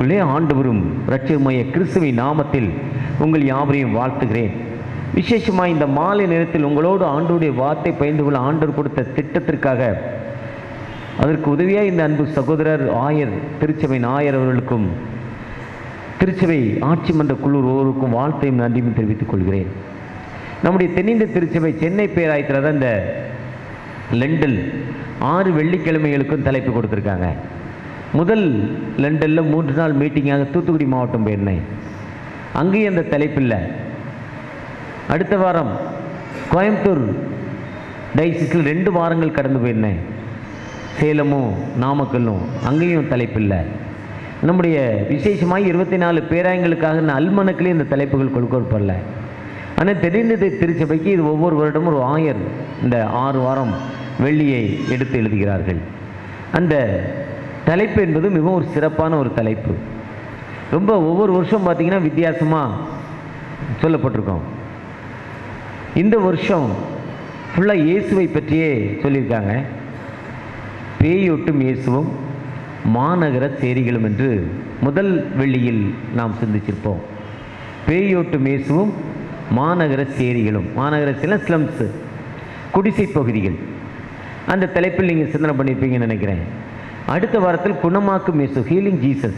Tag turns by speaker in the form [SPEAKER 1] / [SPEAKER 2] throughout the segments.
[SPEAKER 1] கிறிஸ்துவுக்குள்ளே ஆண்டவரும் இரட்சகமாய கிறிஸ்துவின் நாமத்தில் உங்கள் யாவரையும் வாழ்த்துகிறேன் விசேஷமாக இந்த மாலை நேரத்தில் உங்களோடு ஆண்டோடைய வார்த்தை பயந்து கொள்ள ஆண்டவர் கொடுத்த திட்டத்திற்காக அதற்கு உதவியாக இந்த அன்பு சகோதரர் ஆயர் திருச்சபையின் ஆயர் அவர்களுக்கும் திருச்சபை ஆட்சி மன்ற குழு ஒருவருக்கும் வாழ்த்தையும் நன்றியும் தெரிவித்துக் கொள்கிறேன் நம்முடைய தென்னிந்திய திருச்சபை சென்னை பேராயத்தில் தான் இந்த லெண்டில் ஆறு வெள்ளிக்கிழமைகளுக்கும் தலைப்பு கொடுத்துருக்காங்க முதல் லண்டனில் மூன்று நாள் மீட்டிங்காக தூத்துக்குடி மாவட்டம் போயிருந்தேன் அங்கேயும் அந்த தலைப்பு இல்லை அடுத்த வாரம் கோயம்புத்தூர் டைசிஸில் ரெண்டு வாரங்கள் கடந்து போயிருந்தேன் சேலமும் நாமக்கல்லும் அங்கேயும் தலைப்பு இல்லை நம்முடைய விசேஷமாக இருபத்தி நாலு பேராயங்களுக்காக நான் அல்மனக்கிலே இந்த தலைப்புகள் கொடுக்கப்படல ஆனால் தெரிந்தது திருச்சபைக்கு இது ஒவ்வொரு வருடமும் ஒரு ஆயர் இந்த ஆறு வாரம் வெள்ளியை எடுத்து எழுதுகிறார்கள் அந்த தலைப்பு என்பது மிகவும் ஒரு சிறப்பான ஒரு தலைப்பு ரொம்ப ஒவ்வொரு வருஷம் பார்த்தீங்கன்னா வித்தியாசமாக சொல்லப்பட்டிருக்கோம் இந்த வருஷம் ஃபுல்லாக இயேசுவை பற்றியே சொல்லியிருக்காங்க பேயொட்டும் இயேசுவும் மாநகர சேரிகளும் என்று முதல் வெள்ளியில் நாம் சிந்திச்சிருப்போம் பேயோட்டும் இயேசுவும் மாநகர சேரிகளும் மாநகர சில ஸ்லம்ஸு குடிசை பகுதிகள் அந்த தலைப்பில் நீங்கள் சிந்தனை பண்ணியிருப்பீங்கன்னு நினைக்கிறேன் அடுத்த வாரத்தில் குணமாக்கும் இயேசு ஹீலிங் ஜீசஸ்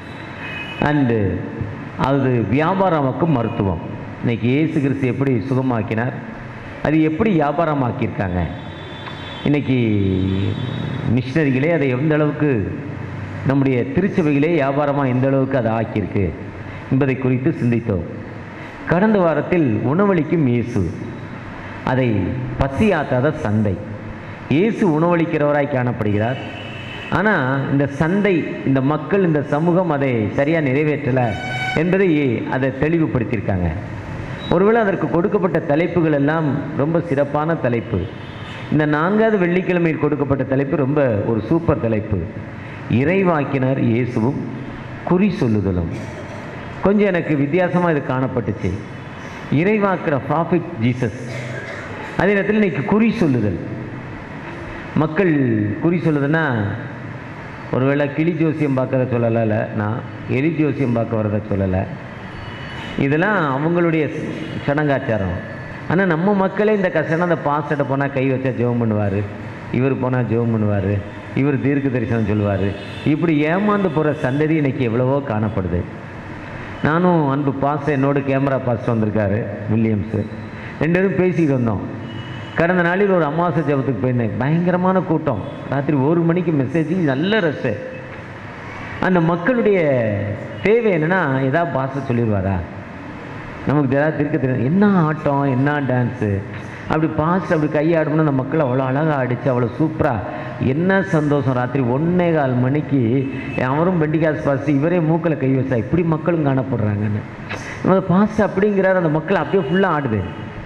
[SPEAKER 1] அண்டு அது வியாபாரமாக்கும் மருத்துவம் இன்னைக்கு இயேசு கிறிஸ்து எப்படி சுகமாக்கினார் அது எப்படி வியாபாரமாக்கியிருக்காங்க இன்னைக்கு மிஷினரிகளே அதை எந்த அளவுக்கு நம்முடைய திருச்சபைகளே வியாபாரமாக எந்த அளவுக்கு அதை ஆக்கியிருக்கு என்பதை குறித்து சிந்தித்தோம் கடந்த வாரத்தில் உணவளிக்கும் இயேசு அதை பசியாத்தாத சந்தை இயேசு உணவளிக்கிறவராய் காணப்படுகிறார் ஆனால் இந்த சந்தை இந்த மக்கள் இந்த சமூகம் அதை சரியாக நிறைவேற்றலை என்பதை அதை தெளிவுபடுத்தியிருக்காங்க ஒருவேளை அதற்கு கொடுக்கப்பட்ட தலைப்புகள் எல்லாம் ரொம்ப சிறப்பான தலைப்பு இந்த நான்காவது வெள்ளிக்கிழமையில் கொடுக்கப்பட்ட தலைப்பு ரொம்ப ஒரு சூப்பர் தலைப்பு இறைவாக்கினர் இயேசுவும் குறி சொல்லுதலும் கொஞ்சம் எனக்கு வித்தியாசமாக இது காணப்பட்டுச்சு இறைவாக்கிற ப்ராஃபிட் ஜீசஸ் அதே நேரத்தில் இன்னைக்கு குறி சொல்லுதல் மக்கள் குறி சொல்லுதுன்னா ஒருவேளை கிளி ஜோசியம் பார்க்கறத சொல்லலை நான் எலி ஜோசியம் பார்க்க வரதை சொல்லலை இதெல்லாம் அவங்களுடைய சடங்காச்சாரம் ஆனால் நம்ம மக்களே இந்த கஷ்டம் அந்த பாஸ்டர்ட்ட போனால் கை வச்சா ஜெபம் பண்ணுவார் இவர் போனால் ஜெபம் பண்ணுவார் இவர் தீர்க்க தரிசனம் சொல்லுவார் இப்படி ஏமாந்து போகிற சந்ததி இன்னைக்கு எவ்வளவோ காணப்படுது நானும் அன்பு பாஸ்டர் என்னோட கேமரா பாஸ்டர் வந்திருக்காரு வில்லியம்ஸு ரெண்டு பேரும் பேசிக்கிட்டு வந்தோம் கடந்த நாளில் ஒரு அமாவாசை ஜபத்துக்கு போயிருந்தேன் பயங்கரமான கூட்டம் ராத்திரி ஒரு மணிக்கு மெசேஜ் நல்ல ரஷ்ஷு அந்த மக்களுடைய தேவை என்னென்னா ஏதாவது பாஸ்டர் சொல்லிடுவாரா நமக்கு ஏதாவது திருக்க தெரியும் என்ன ஆட்டம் என்ன டான்ஸு அப்படி பாஸ்ட் அப்படி கையாடணும்னு அந்த மக்கள் அவ்வளோ அழகாக அடித்து அவ்வளோ சூப்பராக என்ன சந்தோஷம் ராத்திரி ஒன்னே கால் மணிக்கு அவரும் பெண்டிகாஸ் பாஸ்ட் இவரே மூக்கில் கை வச்சா இப்படி மக்களும் காணப்படுறாங்கன்னு நம்ம பாஸ்ட் அப்படிங்கிறார் அந்த மக்கள் அப்படியே ஃபுல்லாக ஆடுது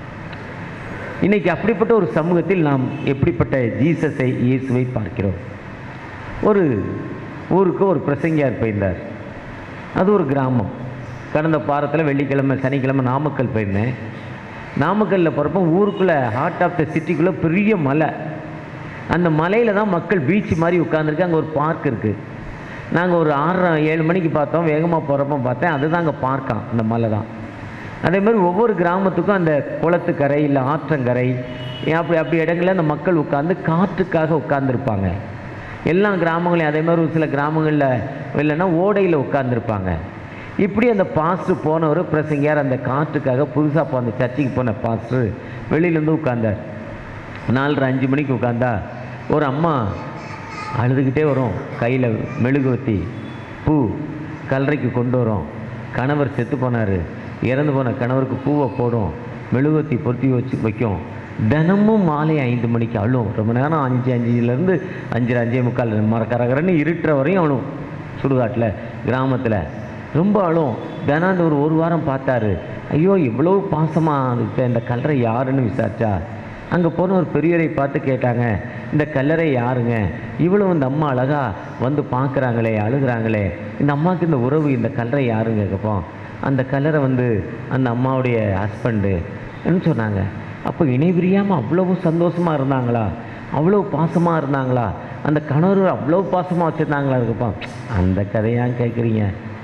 [SPEAKER 1] இன்னைக்கு அப்படிப்பட்ட ஒரு சமூகத்தில் நாம் எப்படிப்பட்ட ஜீசஸை இயேசுவை பார்க்கிறோம் ஒரு ஊருக்கு ஒரு பிரசங்கியார் போயிருந்தார் அது ஒரு கிராமம் கடந்த பாரத்தில் வெள்ளிக்கிழமை சனிக்கிழமை நாமக்கல் போயிருந்தேன் நாமக்கல்லில் போகிறப்போ ஊருக்குள்ளே ஹார்ட் ஆஃப் த சிட்டிக்குள்ளே பெரிய மலை அந்த மலையில் தான் மக்கள் பீச் மாதிரி உட்காந்துருக்கு அங்கே ஒரு பார்க் இருக்குது நாங்கள் ஒரு ஆறரை ஏழு மணிக்கு பார்த்தோம் வேகமாக போகிறப்ப பார்த்தேன் அதுதான் அங்கே பார்க்காம் அந்த மலை தான் அதே மாதிரி ஒவ்வொரு கிராமத்துக்கும் அந்த குளத்துக்கரை இல்லை ஆற்றங்கரை அப்படி அப்படி இடங்களில் அந்த மக்கள் உட்காந்து காற்றுக்காக உட்காந்துருப்பாங்க எல்லா கிராமங்களையும் அதே மாதிரி ஒரு சில கிராமங்களில் இல்லைன்னா ஓடையில் உட்காந்துருப்பாங்க இப்படி அந்த பாஸ்டர் போனவர் பிரசங்கியார் அந்த காற்றுக்காக புதுசாக போ அந்த சர்ச்சுக்கு போன பாஸ்டர் வெளியிலேருந்து உட்காந்தார் நாலரை அஞ்சு மணிக்கு உட்காந்தா ஒரு அம்மா அழுதுகிட்டே வரும் கையில் மெழுகுவத்தி பூ கல்லறைக்கு கொண்டு வரும் கணவர் செத்து போனார் இறந்து போன கணவருக்கு பூவை போடும் மெழுகுவத்தி பொருத்தி வச்சு வைக்கும் தினமும் மாலை ஐந்து மணிக்கு அழும் ரொம்ப நேரம் அஞ்சு அஞ்சுலேருந்து அஞ்சு அஞ்சே முக்கால் மரக்கரகரன்னு இருட்டுற வரையும் அழும் சுடுகாட்டில் கிராமத்தில் ரொம்ப அழும் தினம் அந்த ஒரு ஒரு வாரம் பார்த்தாரு ஐயோ இவ்வளோ பாசமாக இப்போ இந்த கல்லறை யாருன்னு விசாரிச்சா அங்கே போன ஒரு பெரியவரை பார்த்து கேட்டாங்க இந்த கல்லறை யாருங்க இவ்வளவு இந்த அம்மா அழகா வந்து பார்க்குறாங்களே அழுகுறாங்களே இந்த அம்மாவுக்கு இந்த உறவு இந்த கல்லறை யாருங்க கேட்போம் அந்த கல்லறை வந்து அந்த அம்மாவுடைய ஹஸ்பண்டுன்னு சொன்னாங்க அப்போ இணை பிரியாமல் அவ்வளவு சந்தோஷமாக இருந்தாங்களா அவ்வளோ பாசமாக இருந்தாங்களா அந்த கணவர் அவ்வளோ பாசமாக வச்சுருந்தாங்களா இருக்குப்பா அந்த கதையாக கேட்குறீங்க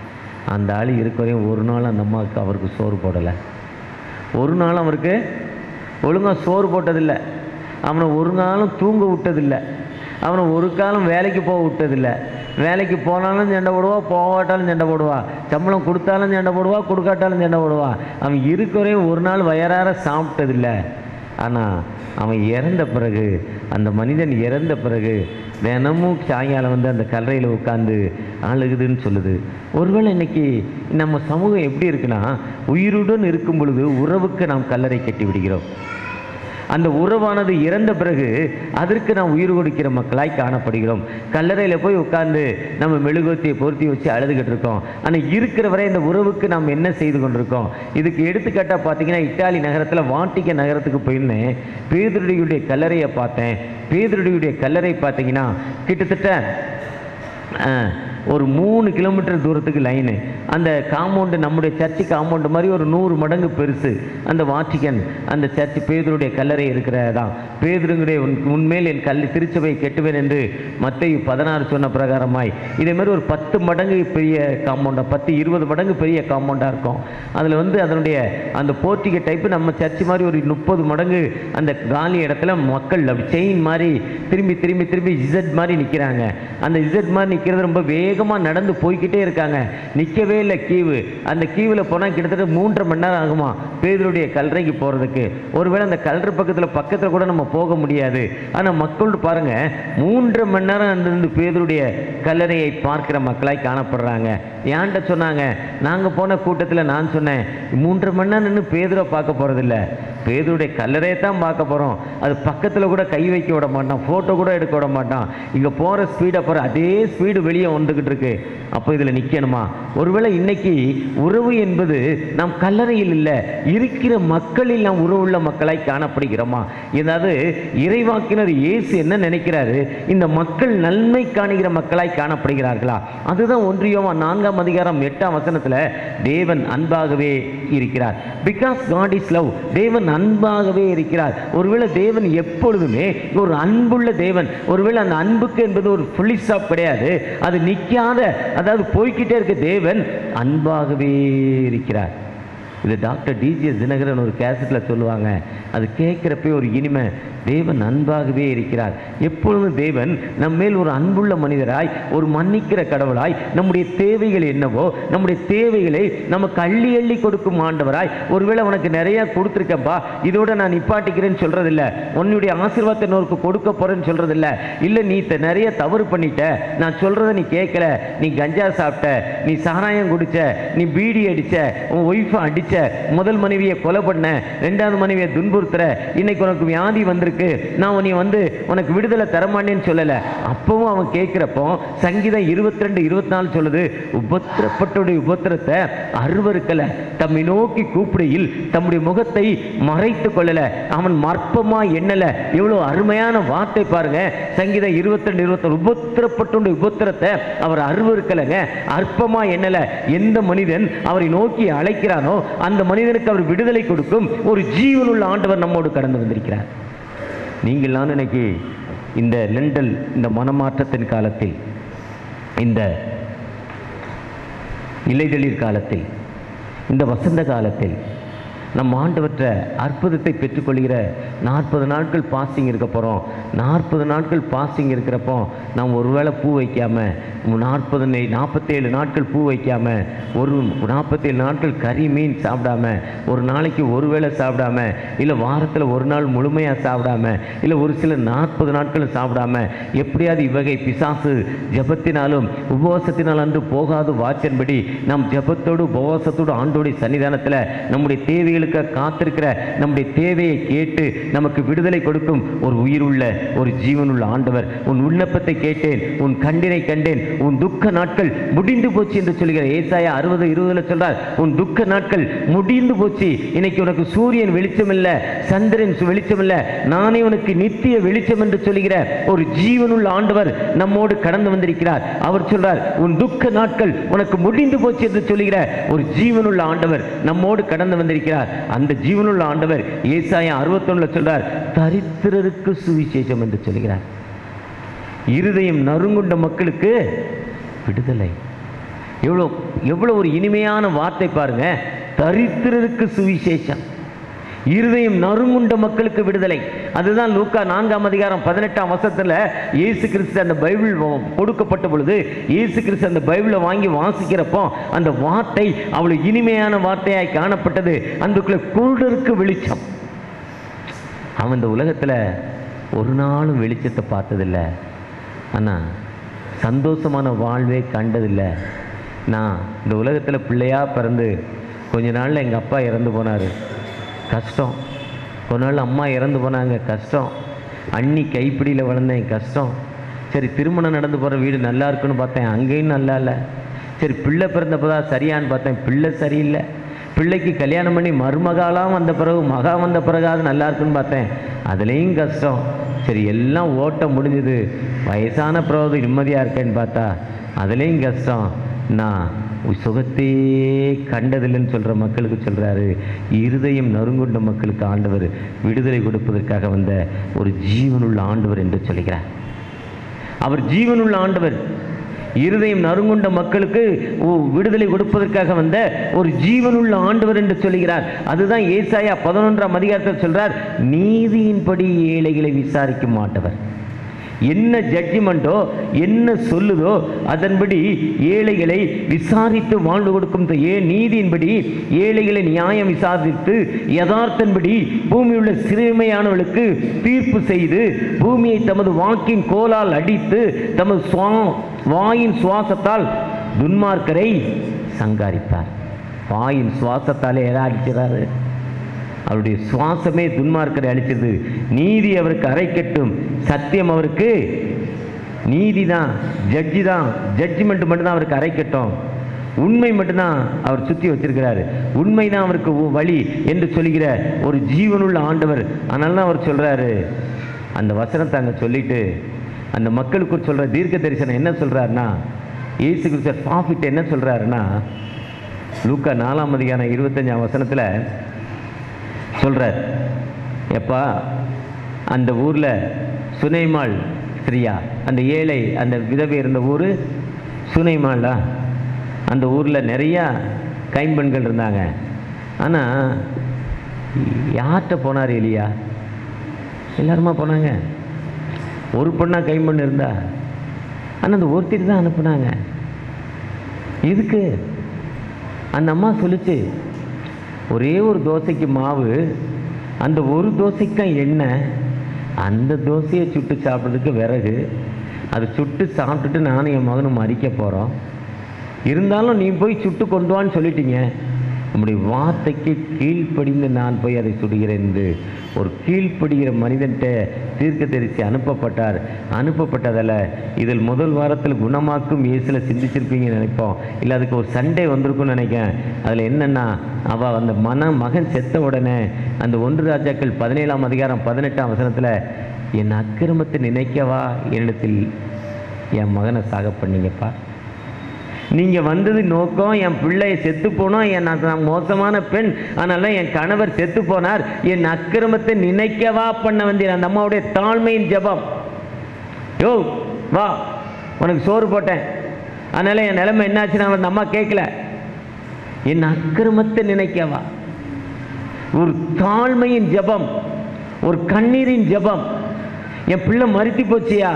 [SPEAKER 1] அந்த ஆள் இருக்க வரையும் ஒரு நாள் அந்த அம்மாவுக்கு அவருக்கு சோறு போடலை ஒரு நாள் அவருக்கு ஒழுங்காக சோறு போட்டதில்லை அவனை ஒரு நாளும் தூங்க விட்டதில்லை அவனை ஒரு காலம் வேலைக்கு போக விட்டதில்லை வேலைக்கு போனாலும் சண்டை போடுவா போகாட்டாலும் சண்டை போடுவா சம்பளம் கொடுத்தாலும் சண்டை போடுவா கொடுக்காட்டாலும் சண்டை போடுவா அவன் இருக்க வரையும் ஒரு நாள் வயறார சாப்பிட்டதில்லை ஆனால் அவன் இறந்த பிறகு அந்த மனிதன் இறந்த பிறகு தினமும் சாயங்காலம் வந்து அந்த கல்லறையில் உட்காந்து அழுகுதுன்னு சொல்லுது ஒருவேளை இன்னைக்கு நம்ம சமூகம் எப்படி இருக்குன்னா உயிருடன் இருக்கும் பொழுது உறவுக்கு நாம் கல்லறை கட்டி விடுகிறோம் அந்த உறவானது இறந்த பிறகு அதற்கு நாம் உயிர் கொடுக்கிற மக்களாய் காணப்படுகிறோம் கல்லறையில் போய் உட்கார்ந்து நம்ம மெழுகுவத்தியை பொருத்தி வச்சு அழுதுகிட்டு இருக்கோம் ஆனால் இருக்கிற வரை இந்த உறவுக்கு நாம் என்ன செய்து கொண்டிருக்கோம் இதுக்கு எடுத்துக்காட்டாக பார்த்தீங்கன்னா இத்தாலி நகரத்தில் வாட்டிக்க நகரத்துக்கு போயிருந்தேன் பேதுருடியுடைய கல்லறையை பார்த்தேன் பேதுருடியுடைய கல்லறை பார்த்தீங்கன்னா கிட்டத்தட்ட அஹ், ஒரு மூணு கிலோமீட்டர் தூரத்துக்கு லைனு அந்த காம்பவுண்டு நம்முடைய சர்ச்சு காம்பவுண்டு மாதிரி ஒரு நூறு மடங்கு பெருசு அந்த வாட்டிக்கன் அந்த சர்ச் பேதருடைய கல்லறை இருக்கிறதான் பேதுருங்களுடைய உன் உன்மேல் என் கல் திருச்சபையை கெட்டுவேன் என்று மத்தேயு பதினாறு சொன்ன பிரகாரமாய் இதே மாதிரி ஒரு பத்து மடங்கு பெரிய காம்பவுண்டாக பத்து இருபது மடங்கு பெரிய காம்பவுண்டாக இருக்கும் அதில் வந்து அதனுடைய அந்த போர்ட்டிகை டைப்பு நம்ம சர்ச் மாதிரி ஒரு முப்பது மடங்கு அந்த காலி இடத்துல மக்கள் செயின் மாதிரி திரும்பி திரும்பி திரும்பி இசட் மாதிரி நிற்கிறாங்க அந்த இசட் மாதிரி நிற்கிறது ரொம்ப வேகமாக நடந்து போய்க்கிட்டே இருக்காங்க நிற்கவே இல்லை கீவு அந்த கீவில் போனால் கிட்டத்தட்ட மூன்றரை மணி நேரம் ஆகுமா பேதருடைய கல்லறைக்கு போகிறதுக்கு ஒருவேளை அந்த கல்லறை பக்கத்தில் பக்கத்தில் கூட நம்ம போக முடியாது ஆனால் மக்கள் பாருங்க மூன்றரை மணி நேரம் அங்கிருந்து பேதருடைய கல்லறையை பார்க்கிற மக்களாய் காணப்படுறாங்க ஏன்ட்ட சொன்னாங்க நாங்கள் போன கூட்டத்தில் நான் சொன்னேன் மூன்றரை மணி நேரம் நின்று பேதுரை பார்க்க போகிறதில்ல பேதுருடைய கல்லறையை தான் பார்க்க போகிறோம் அது பக்கத்தில் கூட கை வைக்க விட மாட்டான் ஃபோட்டோ கூட எடுக்க விட மாட்டான் இங்கே போகிற ஸ்பீடை போகிற அதே ஸ்பீடு வெளியே வந்துக்கிட்டு இருக்கு அப்போ இதில் நிற்கணுமா ஒருவேளை இன்னைக்கு உறவு என்பது நாம் கல்லறையில் இல்லை இருக்கிற மக்களில் நாம் உறவுள்ள மக்களாய் காணப்படுகிறோமா ஏதாவது இறைவாக்கினர் இயேசு என்ன நினைக்கிறாரு இந்த மக்கள் நன்மை காணுகிற மக்களாய் காணப்படுகிறார்களா அதுதான் ஒன்றியமா நான்காம் அதிகாரம் எட்டாம் வசனத்தில் தேவன் அன்பாகவே இருக்கிறார் பிகாஸ் காட் இஸ் லவ் தேவன் அன்பாகவே இருக்கிறார் ஒருவேளை தேவன் எப்பொழுதுமே ஒரு அன்புள்ள தேவன் ஒருவேளை அந்த அன்புக்கு என்பது ஒரு புள்ளி ஸ்டாப் கிடையாது அது நிற்காத அதாவது போய்க்கிட்டே இருக்க தேவன் அன்பாகவே இருக்கிறார் இது டாக்டர் டிஜிஎஸ் தினகரன் ஒரு கேசட்டில் சொல்லுவாங்க அது கேட்குறப்பே ஒரு இனிமை தேவன் அன்பாகவே இருக்கிறார் எப்பொழுதும் தேவன் நம்ம மேல் ஒரு அன்புள்ள மனிதராய் ஒரு மன்னிக்கிற கடவுளாய் நம்முடைய தேவைகள் என்னவோ நம்முடைய தேவைகளை நமக்கு அள்ளி அள்ளி கொடுக்கும் ஆண்டவராய் ஒருவேளை உனக்கு நிறைய கொடுத்துருக்கப்பா இதோட நான் நிப்பாட்டிக்கிறேன்னு சொல்றதில்ல உன்னுடைய ஆசீர்வாதத்தை இன்னொருக்கு கொடுக்க போறேன்னு சொல்றதில்ல இல்லை நீ த- நிறைய தவறு பண்ணிட்ட நான் சொல்றதை நீ கேட்கல நீ கஞ்சா சாப்பிட்ட நீ சாராயம் குடிச்ச நீ பீடி அடிச்ச உன் ஒய்ஃபை அடிச்ச முதல் மனைவியை கொலை பண்ண ரெண்டாவது மனைவியை துன்புறுத்துற இன்னைக்கு உனக்கு வியாதி வந்திருக்கு நான் உன்னை வந்து உனக்கு விடுதலை தரமாட்டேன்னு சொல்லலை அப்பவும் அவன் கேட்குறப்போ சங்கீதம் இருபத்தி ரெண்டு இருபத்தி நாலு சொல்லுது உபத்திரப்பட்டுடைய உபத்திரத்தை அருவருக்கலை தம்மை நோக்கி கூப்பிடையில் தம்முடைய முகத்தை மறைத்து கொள்ளல அவன் மர்ப்பமா எண்ணல எவ்வளவு அருமையான வார்த்தை பாருங்க சங்கீதம் இருபத்தி ரெண்டு இருபத்தி உபத்திரப்பட்டுடைய உபத்திரத்தை அவர் அருவருக்கலைங்க அற்பமா எண்ணல எந்த மனிதன் அவரை நோக்கி அழைக்கிறானோ அந்த மனிதனுக்கு அவர் விடுதலை கொடுக்கும் ஒரு ஜீவனுள்ள ஆண்டவர் நம்மோடு கடந்து வந்திருக்கிறார் நீங்கள் நான் இன்னைக்கு இந்த லெண்டல் இந்த மனமாற்றத்தின் காலத்தில் இந்த இலைதளிர் காலத்தில் இந்த வசந்த காலத்தில் நம் ஆண்டவற்ற அற்புதத்தை பெற்றுக்கொள்கிற நாற்பது நாட்கள் பாஸ்டிங் இருக்க போகிறோம் நாற்பது நாட்கள் பாஸ்டிங் இருக்கிறப்போ நாம் ஒருவேளை பூ வைக்காம நாற்பது நாற்பத்தேழு நாட்கள் பூ வைக்காம ஒரு நாற்பத்தேழு நாட்கள் கறி மீன் சாப்பிடாம ஒரு நாளைக்கு ஒரு வேளை சாப்பிடாம இல்லை வாரத்தில் ஒரு நாள் முழுமையாக சாப்பிடாம இல்லை ஒரு சில நாற்பது நாட்களும் சாப்பிடாம எப்படியாவது இவ்வகை பிசாசு ஜெபத்தினாலும் உபவாசத்தினால் அன்று போகாது வாச்சன்படி நாம் ஜெபத்தோடு உபவாசத்தோடு ஆண்டோடைய சன்னிதானத்தில் நம்முடைய தேவைகளுக்கு காத்திருக்கிற நம்முடைய தேவையை கேட்டு நமக்கு விடுதலை கொடுக்கும் ஒரு உயிருள்ள ஒரு ஜீவனுள்ள ஆண்டவர் உன் விண்ணப்பத்தை கேட்டேன் உன் கண்டினை கண்டேன் உன் துக்க நாட்கள் முடிந்து போச்சு என்று சொல்கிற ஏசாயா அறுபது இருபதுல சொல்றார் உன் துக்க நாட்கள் முடிந்து போச்சு இன்னைக்கு உனக்கு சூரியன் வெளிச்சம் இல்ல சந்திரன் சு- வெளிச்சம் இல்ல நானே உனக்கு நித்திய வெளிச்சம் என்று சொல்கிற ஒரு ஜீவனுள்ள ஆண்டவர் நம்மோடு கடந்து வந்திருக்கிறார் அவர் சொல்றார் உன் துக்க நாட்கள் உனக்கு முடிந்து போச்சு என்று சொல்லுகிற ஒரு ஜீவனுள்ள ஆண்டவர் நம்மோடு கடந்து வந்திருக்கிறார் அந்த ஜீவனுள்ள ஆண்டவர் ஏசாயா அறுபத்தொன்னுல சொல்றார் தரித்திரருக்கு சுவிசேஷம் என்று சொல்கிறார் இருதயம் நறுங்குண்ட மக்களுக்கு விடுதலை எவ்வளோ எவ்வளோ ஒரு இனிமையான வார்த்தை பாருங்க தரித்திரருக்கு சுவிசேஷம் இருதயம் நறுங்குண்ட மக்களுக்கு விடுதலை அதுதான் லூக்கா நான்காம் அதிகாரம் பதினெட்டாம் வருஷத்துல இயேசு கிறிஸ்து அந்த பைபிள் வ- கொடுக்கப்பட்ட பொழுது இயேசு கிறிஸ்து அந்த பைபிளை வாங்கி வாசிக்கிறப்போ அந்த வார்த்தை அவ்வளவு இனிமையான வார்த்தையாய் காணப்பட்டது அந்துக்குள்ள குருடருக்கு வெளிச்சம் அவன் இந்த உலகத்தில் ஒரு நாளும் வெளிச்சத்தை பார்த்ததில்ல ஆனால் சந்தோஷமான வாழ்வே கண்டதில்லை நான் இந்த உலகத்தில் பிள்ளையா பிறந்து கொஞ்ச நாளில் எங்கள் அப்பா இறந்து போனார் கஷ்டம் கொஞ்ச நாள் அம்மா இறந்து போனாங்க கஷ்டம் அண்ணி கைப்பிடியில் வளர்ந்தேன் கஷ்டம் சரி திருமணம் நடந்து போகிற வீடு நல்லா இருக்குன்னு பார்த்தேன் அங்கேயும் நல்லா இல்லை சரி பிள்ளை பிறந்தப்போ சரியான்னு பார்த்தேன் பிள்ளை சரியில்லை பிள்ளைக்கு கல்யாணம் பண்ணி மருமகாலாம் வந்த பிறகு மகா வந்த பிறகாவது நல்லா இருக்குன்னு பார்த்தேன் அதுலேயும் கஷ்டம் சரி எல்லாம் ஓட்டம் முடிஞ்சுது வயசான பிறகு நிம்மதியாக இருக்கேன்னு பார்த்தா அதுலேயும் கஷ்டம் நான் சுகத்தையே கண்டதில்லைன்னு சொல்கிற மக்களுக்கு சொல்கிறாரு இருதயம் நறுங்குண்ட மக்களுக்கு ஆண்டவர் விடுதலை கொடுப்பதற்காக வந்த ஒரு ஜீவனுள்ள ஆண்டவர் என்று சொல்கிறார் அவர் ஜீவனுள்ள ஆண்டவர் இருதயம் நறுங்குண்ட மக்களுக்கு ஓ- விடுதலை கொடுப்பதற்காக வந்த ஒரு ஜீவனுள்ள ஆண்டவர் என்று சொல்கிறார் அதுதான் ஏசாயா பதினொன்றாம் அதிகாரத்தில் சொல்றார் நீதியின்படி ஏழைகளை விசாரிக்க மாட்டவர் என்ன ஜட்ஜ்மெண்ட்டோ என்ன சொல்லுதோ அதன்படி ஏழைகளை விசாரித்து வாழ்ந்து கொடுக்கும் த- ஏ நீதியின்படி ஏழைகளை நியாயம் விசாரித்து யதார்த்தன்படி பூமியில் உள்ள சிறுமையானவர்களுக்கு தீர்ப்பு செய்து பூமியை தமது வாக்கின் கோலால் அடித்து தமது சுவா வாயின் சுவாசத்தால் துன்மார்க்கரை சங்காரிப்பார் வாயின் சுவாசத்தாலே எதை அடிக்கிறாரு அவருடைய சுவாசமே துன்மார்க்கரை அழிச்சது நீதி அவருக்கு அரைக்கட்டும் சத்தியம் அவருக்கு நீதி தான் ஜட்ஜி தான் ஜட்ஜ்மெண்ட் மட்டும்தான் அவருக்கு அரைக்கட்டும் உண்மை மட்டும்தான் அவர் சுற்றி வச்சிருக்கிறாரு உண்மை தான் அவருக்கு உ- வழி என்று சொல்கிற ஒரு ஜீவனுள்ள ஆண்டவர் அதனால தான் அவர் சொல்றாரு அந்த வசனத்தை அங்கே சொல்லிட்டு அந்த மக்களுக்கு சொல்ற தீர்க்க தரிசனம் என்ன சொல்றாருன்னா இயேசு கிறிஸ்து ப்ராஃபிட் என்ன சொல்றாருன்னா லூக்கா நாலாம் அதிகாரம் இருபத்தஞ்சாம் வசனத்தில் சொல்கிறார் எப்பா அந்த ஊரில் சுனைமாள் ஸ்ரீயா அந்த ஏழை அந்த விதவை இருந்த ஊர் சுனைமாளா அந்த ஊரில் நிறையா கைம்பெண்கள் இருந்தாங்க ஆனால் யார்கிட்ட போனார் எலியா எல்லாருமா போனாங்க ஒரு பொண்ணா கைம்பெண் இருந்தா ஆனால் அந்த ஒருத்தர் தான் அனுப்புனாங்க எதுக்கு அந்த அம்மா சொல்லுச்சு ஒரே ஒரு தோசைக்கு மாவு அந்த ஒரு தோசைக்கு தான் எண்ணெய் அந்த தோசையை சுட்டு சாப்பிட்றதுக்கு விறகு அதை சுட்டு சாப்பிட்டுட்டு நானும் என் மகனும் மறிக்க போகிறோம் இருந்தாலும் நீ போய் சுட்டு கொண்டு வான்னு சொல்லிட்டீங்க நம்முடைய வார்த்தைக்கு கீழ்ப்படிந்து நான் போய் அதை சுடுகிறேன் என்று ஒரு கீழ்ப்படுகிற மனிதன்கிட்ட தீர்க்கதரிசி அனுப்பப்பட்டார் அனுப்பப்பட்டதில் இதில் முதல் வாரத்தில் குணமாக்கும் இயேசுல சிந்திச்சிருப்பீங்கன்னு நினைப்போம் இல்லை அதுக்கு ஒரு சண்டே வந்திருக்கும்னு நினைக்கிறேன் அதில் என்னென்னா அவள் அந்த மன மகன் செத்த உடனே அந்த ஒன்று ராஜாக்கள் பதினேழாம் அதிகாரம் பதினெட்டாம் வசனத்தில் என் அக்கிரமத்தை நினைக்கவா என்னிடத்தில் என் மகனை சாக பண்ணீங்கப்பா நீங்க வந்தது நோக்கம் என் பிள்ளை செத்து போனோம் என் நான் நான் மோசமான பெண் அதனால என் கணவர் செத்து போனார் என் அக்கிரமத்தை நினைக்கவா பண்ண வந்தீர் அந்த அம்மாவுடைய தாழ்மையின் ஜெபம் யோ வா உனக்கு சோறு போட்டேன் அதனால என் நிலைமை என்னாச்சுன்னு அந்த அம்மா கேட்கல என் அக்கிரமத்தை நினைக்கவா ஒரு தாழ்மையின் ஜெபம் ஒரு கண்ணீரின் ஜெபம் என் பிள்ளை மறுத்தி போச்சியா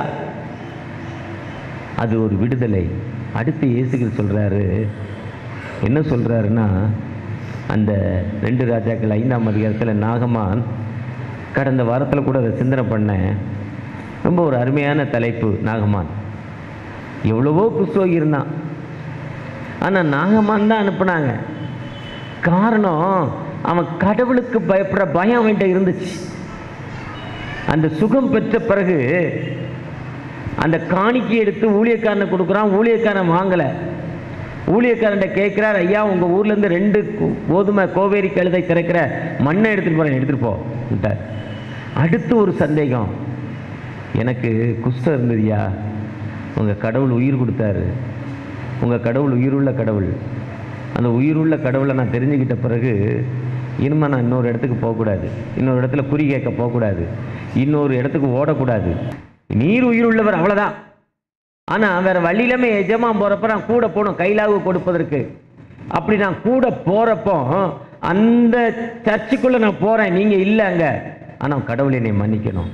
[SPEAKER 1] அது ஒரு விடுதலை அடுத்து இயேசுகள் சொல்றாரு என்ன சொல்றாருன்னா அந்த ரெண்டு ராஜாக்கள் ஐந்தாம் அதிகாரத்தில் நாகமான் கடந்த வாரத்தில் கூட அதை சிந்தனை பண்ணேன் ரொம்ப ஒரு அருமையான தலைப்பு நாகமான் எவ்வளவோ குஸ்தோகி இருந்தான் ஆனால் நாகமான் தான் அனுப்புனாங்க காரணம் அவன் கடவுளுக்கு பயப்படுற பயம் அவன்கிட்ட இருந்துச்சு அந்த சுகம் பெற்ற பிறகு அந்த காணிக்கை எடுத்து ஊழியக்காரனை கொடுக்குறான் ஊழியக்காரன் வாங்கலை ஊழியக்காரன்ட்ட கேட்குறார் ஐயா உங்கள் ஊர்லேருந்து ரெண்டு கு- கோதுமை கோவேரி கழுதை திறக்கிற மண்ணை எடுத்துகிட்டு போகிறேன் எடுத்துகிட்டு போ விட்டார் அடுத்து ஒரு சந்தேகம் எனக்கு குஷ்டம் இருந்ததுயா உங்கள் கடவுள் உயிர் கொடுத்தாரு உங்கள் கடவுள் உயிருள்ள கடவுள் அந்த உயிருள்ள கடவுளை நான் தெரிஞ்சுக்கிட்ட பிறகு இனிமே நான் இன்னொரு இடத்துக்கு போகக்கூடாது இன்னொரு இடத்துல குறி கேட்க போகக்கூடாது இன்னொரு இடத்துக்கு ஓடக்கூடாது நீர் உயிருள்ளவர் அவ்வளோதான் ஆனால் வேற வழி இல்லாமல் எஜமான் போகிறப்ப நான் கூட போகணும் கைலாவு கொடுப்பதற்கு அப்படி நான் கூட போகிறப்போ அந்த சர்ச்சுக்குள்ளே நான் போகிறேன் நீங்கள் இல்லை அங்கே ஆனால் கடவுள் என்னை மன்னிக்கணும்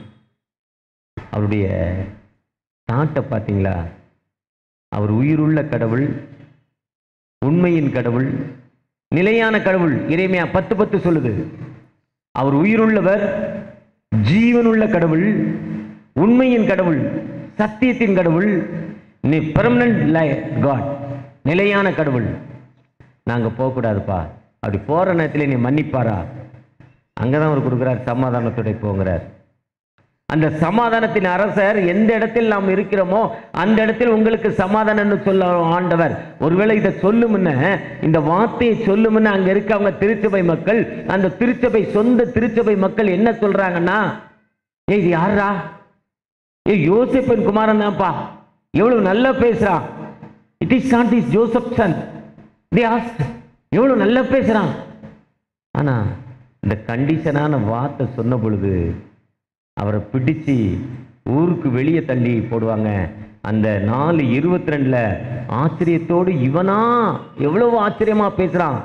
[SPEAKER 1] அவருடைய தாட்டை பார்த்தீங்களா அவர் உயிருள்ள கடவுள் உண்மையின் கடவுள் நிலையான கடவுள் இறைமையா பத்து பத்து சொல்லுது அவர் உயிருள்ளவர் ஜீவனுள்ள கடவுள் உண்மையின் கடவுள் சத்தியத்தின் கடவுள் நீ பெர்மனன்ட் காட் நிலையான கடவுள் நாங்க போகக்கூடாதுப்பா அப்படி போற நேரத்தில் நீ மன்னிப்பாரா அங்கதான் அவர் கொடுக்குறார் சமாதானத்துடைய போங்கிறார் அந்த சமாதானத்தின் அரசர் எந்த இடத்தில் நாம் இருக்கிறோமோ அந்த இடத்தில் உங்களுக்கு சமாதானம்னு சொல்ல ஆண்டவர் ஒருவேளை இதை சொல்லுமுன்ன இந்த வார்த்தையை சொல்லுமுன்ன அங்க இருக்கவங்க திருச்சபை மக்கள் அந்த திருச்சபை சொந்த திருச்சபை மக்கள் என்ன சொல்றாங்கன்னா ஏய் இது யாரா ஏய் யோசிப்பன் குமாரன் தான்ப்பா எவ்வளவு நல்லா பேசுறான் it is not is Joseph son they ask எவ்வளவு நல்லா பேசுறான் ஆனா இந்த கண்டிஷனான வார்த்தை சொன்ன பொழுது அவரை பிடிச்சு ஊருக்கு வெளியே தள்ளி போடுவாங்க அந்த நாலு இருபத்தி ரெண்டுல ஆச்சரியத்தோடு இவனா எவ்வளவு ஆச்சரியமா பேசுறான்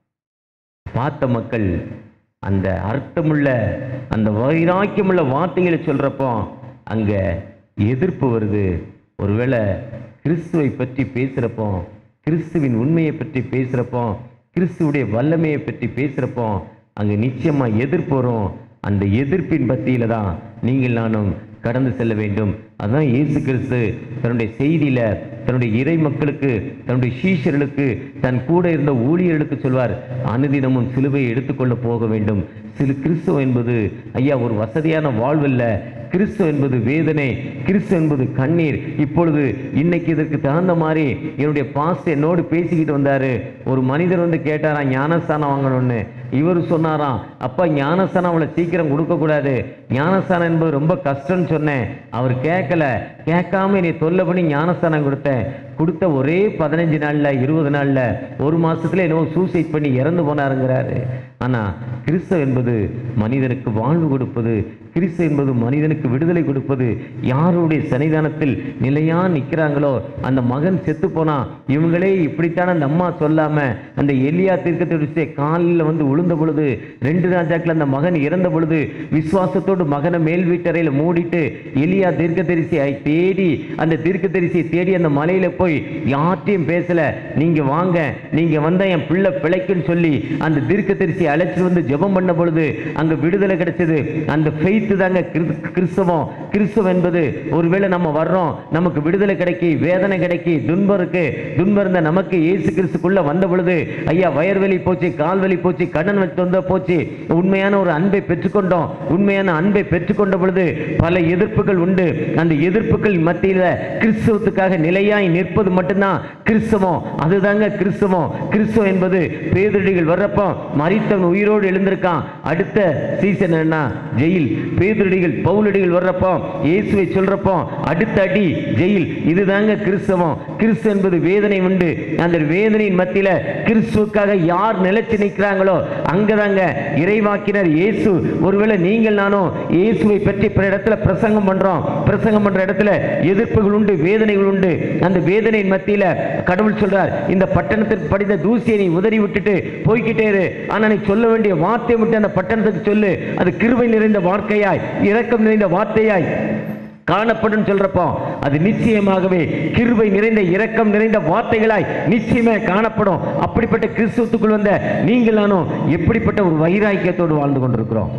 [SPEAKER 1] பார்த்த மக்கள் அந்த அர்த்தமுள்ள அந்த வைராக்கியமுள்ள வார்த்தைகளை சொல்றப்போ அங்க எதிர்ப்பு வருது ஒருவேளை கிறிஸ்துவை பற்றி பேசுறப்போ கிறிஸ்துவின் உண்மையை பற்றி பேசுறப்போ கிறிஸ்துவுடைய வல்லமையை பற்றி பேசுறப்போ அங்க நிச்சயமா எதிர்ப்பு வரும் அந்த எதிர்ப்பின் பத்தியில தான் நீங்கள் நானும் கடந்து செல்ல வேண்டும் அதான் இயேசு கிறிஸ்து தன்னுடைய செய்தியில தன்னுடைய இறை மக்களுக்கு தன்னுடைய சீஷர்களுக்கு தன் கூட இருந்த ஊழியர்களுக்கு சொல்வார் அனுதினமும் சிலுவையை எடுத்துக்கொள்ள போக வேண்டும் சிறு கிறிஸ்துவ என்பது ஐயா ஒரு வசதியான வாழ்வல்ல கிறிஸ்து என்பது வேதனை கிறிஸ்து என்பது கண்ணீர் இப்பொழுது இன்னைக்கு இதற்கு தகுந்த மாதிரி என்னுடைய பாஸ்ட் என்னோடு பேசிக்கிட்டு வந்தாரு ஒரு மனிதர் வந்து கேட்டாராம் ஞானஸ்தானம் வாங்கணும்னு இவர் சொன்னாராம் அப்பா ஞானஸ்தானம் அவளை சீக்கிரம் கொடுக்கக்கூடாது ஞானஸ்தானம் என்பது ரொம்ப கஷ்டம்னு சொன்னேன் அவர் கேட்கல கேட்காம என்னை தொல்லை பண்ணி ஞானஸ்தானம் கொடுத்தேன் கொடுத்த ஒரே பதினஞ்சு நாள்ல இருபது நாள்ல ஒரு மாசத்துல என்னவோ சூசைட் பண்ணி இறந்து போனாருங்கிறாரு ஆனா கிறிஸ்து என்பது மனிதனுக்கு வாழ்வு கொடுப்பது கிறிஸ்து என்பது மனிதனுக்கு விடுதலை கொடுப்பது யாருடைய சன்னிதானத்தில் நிலையா நிற்கிறாங்களோ அந்த மகன் செத்து போனா இவங்களே இப்படித்தான அந்த அம்மா சொல்லாம அந்த எலியா தீர்க்கத்தை காலில் வந்து விழுந்த பொழுது ரெண்டு ராஜாக்கள் அந்த மகன் இறந்த பொழுது விசுவாசத்தோடு மகனை மேல் வீட்டறையில் மூடிட்டு எலியா தீர்க்கதரிசியை தேடி அந்த தீர்க்கதரிசியை தேடி அந்த மலையில போய் யார்ட்டையும் பேசல நீங்க வாங்க நீங்க வந்தா என் பிள்ளை பிழைக்குன்னு சொல்லி அந்த தீர்க்கதரிசியை அழைச்சிட்டு வந்து ஜெபம் பண்ண பொழுது அங்க விடுதலை கிடைச்சது அந்த ஃபெய்த் தாங்க கிறிஸ்- கிறிஸ்தவம் கிறிஸ்தவம் என்பது ஒருவேளை நம்ம வர்றோம் நமக்கு விடுதலை கிடைக்கி வேதனை கிடைக்கி துன்பம் இருக்கு துன்பம் இருந்த நமக்கு இயேசு கிறிஸ்துக்குள்ள வந்த பொழுது ஐயா வயர்வலி போச்சு கால்வலி போச்சு கடன் வச்சு வந்த போச்சு உண்மையான ஒரு அன்பை பெற்றுக்கொண்டோம் உண்மையான அன்பை பெற்றுக்கொண்ட பொழுது பல எதிர்ப்புகள் உண்டு அந்த எதிர்ப்புகள் மத்தியில கிறிஸ்தவத்துக்காக நிலையாய் நிற்பது மட்டும்தான் கிறிஸ்தவம் அதுதாங்க கிறிஸ்தவம் கிறிஸ்தவம் என்பது பேதடிகள் வர்றப்போ மரித்தவன் உயிரோடு எழுந்திருக்கான் அடுத்த சீசன் என்ன ஜெயில் பேதடிகள் பவுலடிகள் வர்றப்போ இயேசுவை சொல்றப்போ அடுத்த அடி ஜெயில் இதுதாங்க கிறிஸ்தவம் கிறிஸ்து என்பது வேதனை உண்டு அந்த வேதனையின் மத்தியில கிறிஸ்துவுக்காக யார் நிலைச்சு நிற்கிறாங்களோ அங்கதாங்க இறைவாக்கினர் இயேசு ஒருவேளை நீங்கள் நானும் இயேசுவை பற்றி பிற இடத்துல பிரசங்கம் பண்றோம் பிரசங்கம் பண்ற இடத்துல எதிர்ப்புகள் உண்டு வேதனைகள் உண்டு அந்த வேதனையின் மத்தியில கடவுள் சொல்றார் இந்த பட்டணத்திற்கு படித்த தூசியை நீ உதறி விட்டுட்டு போய்க்கிட்டே இரு ஆனா நீ சொல்ல வேண்டிய வார்த்தையை மட்டும் அந்த பட்டணத்துக்கு சொல்லு அது கிருபை நிறைந்த வார்த்தையாய் இரக்கம் நிறைந்த வார்த்தையாய் காணப்படும் சொல்றப்போ அது நிச்சயமாகவே கிருபை நிறைந்த இரக்கம் நிறைந்த வார்த்தைகளாய் நிச்சயமே காணப்படும் அப்படிப்பட்ட கிறிஸ்துவுக்குள் வந்த நீங்கள் நானும் எப்படிப்பட்ட ஒரு வைராக்கியத்தோடு வாழ்ந்து கொண்டிருக்கிறோம்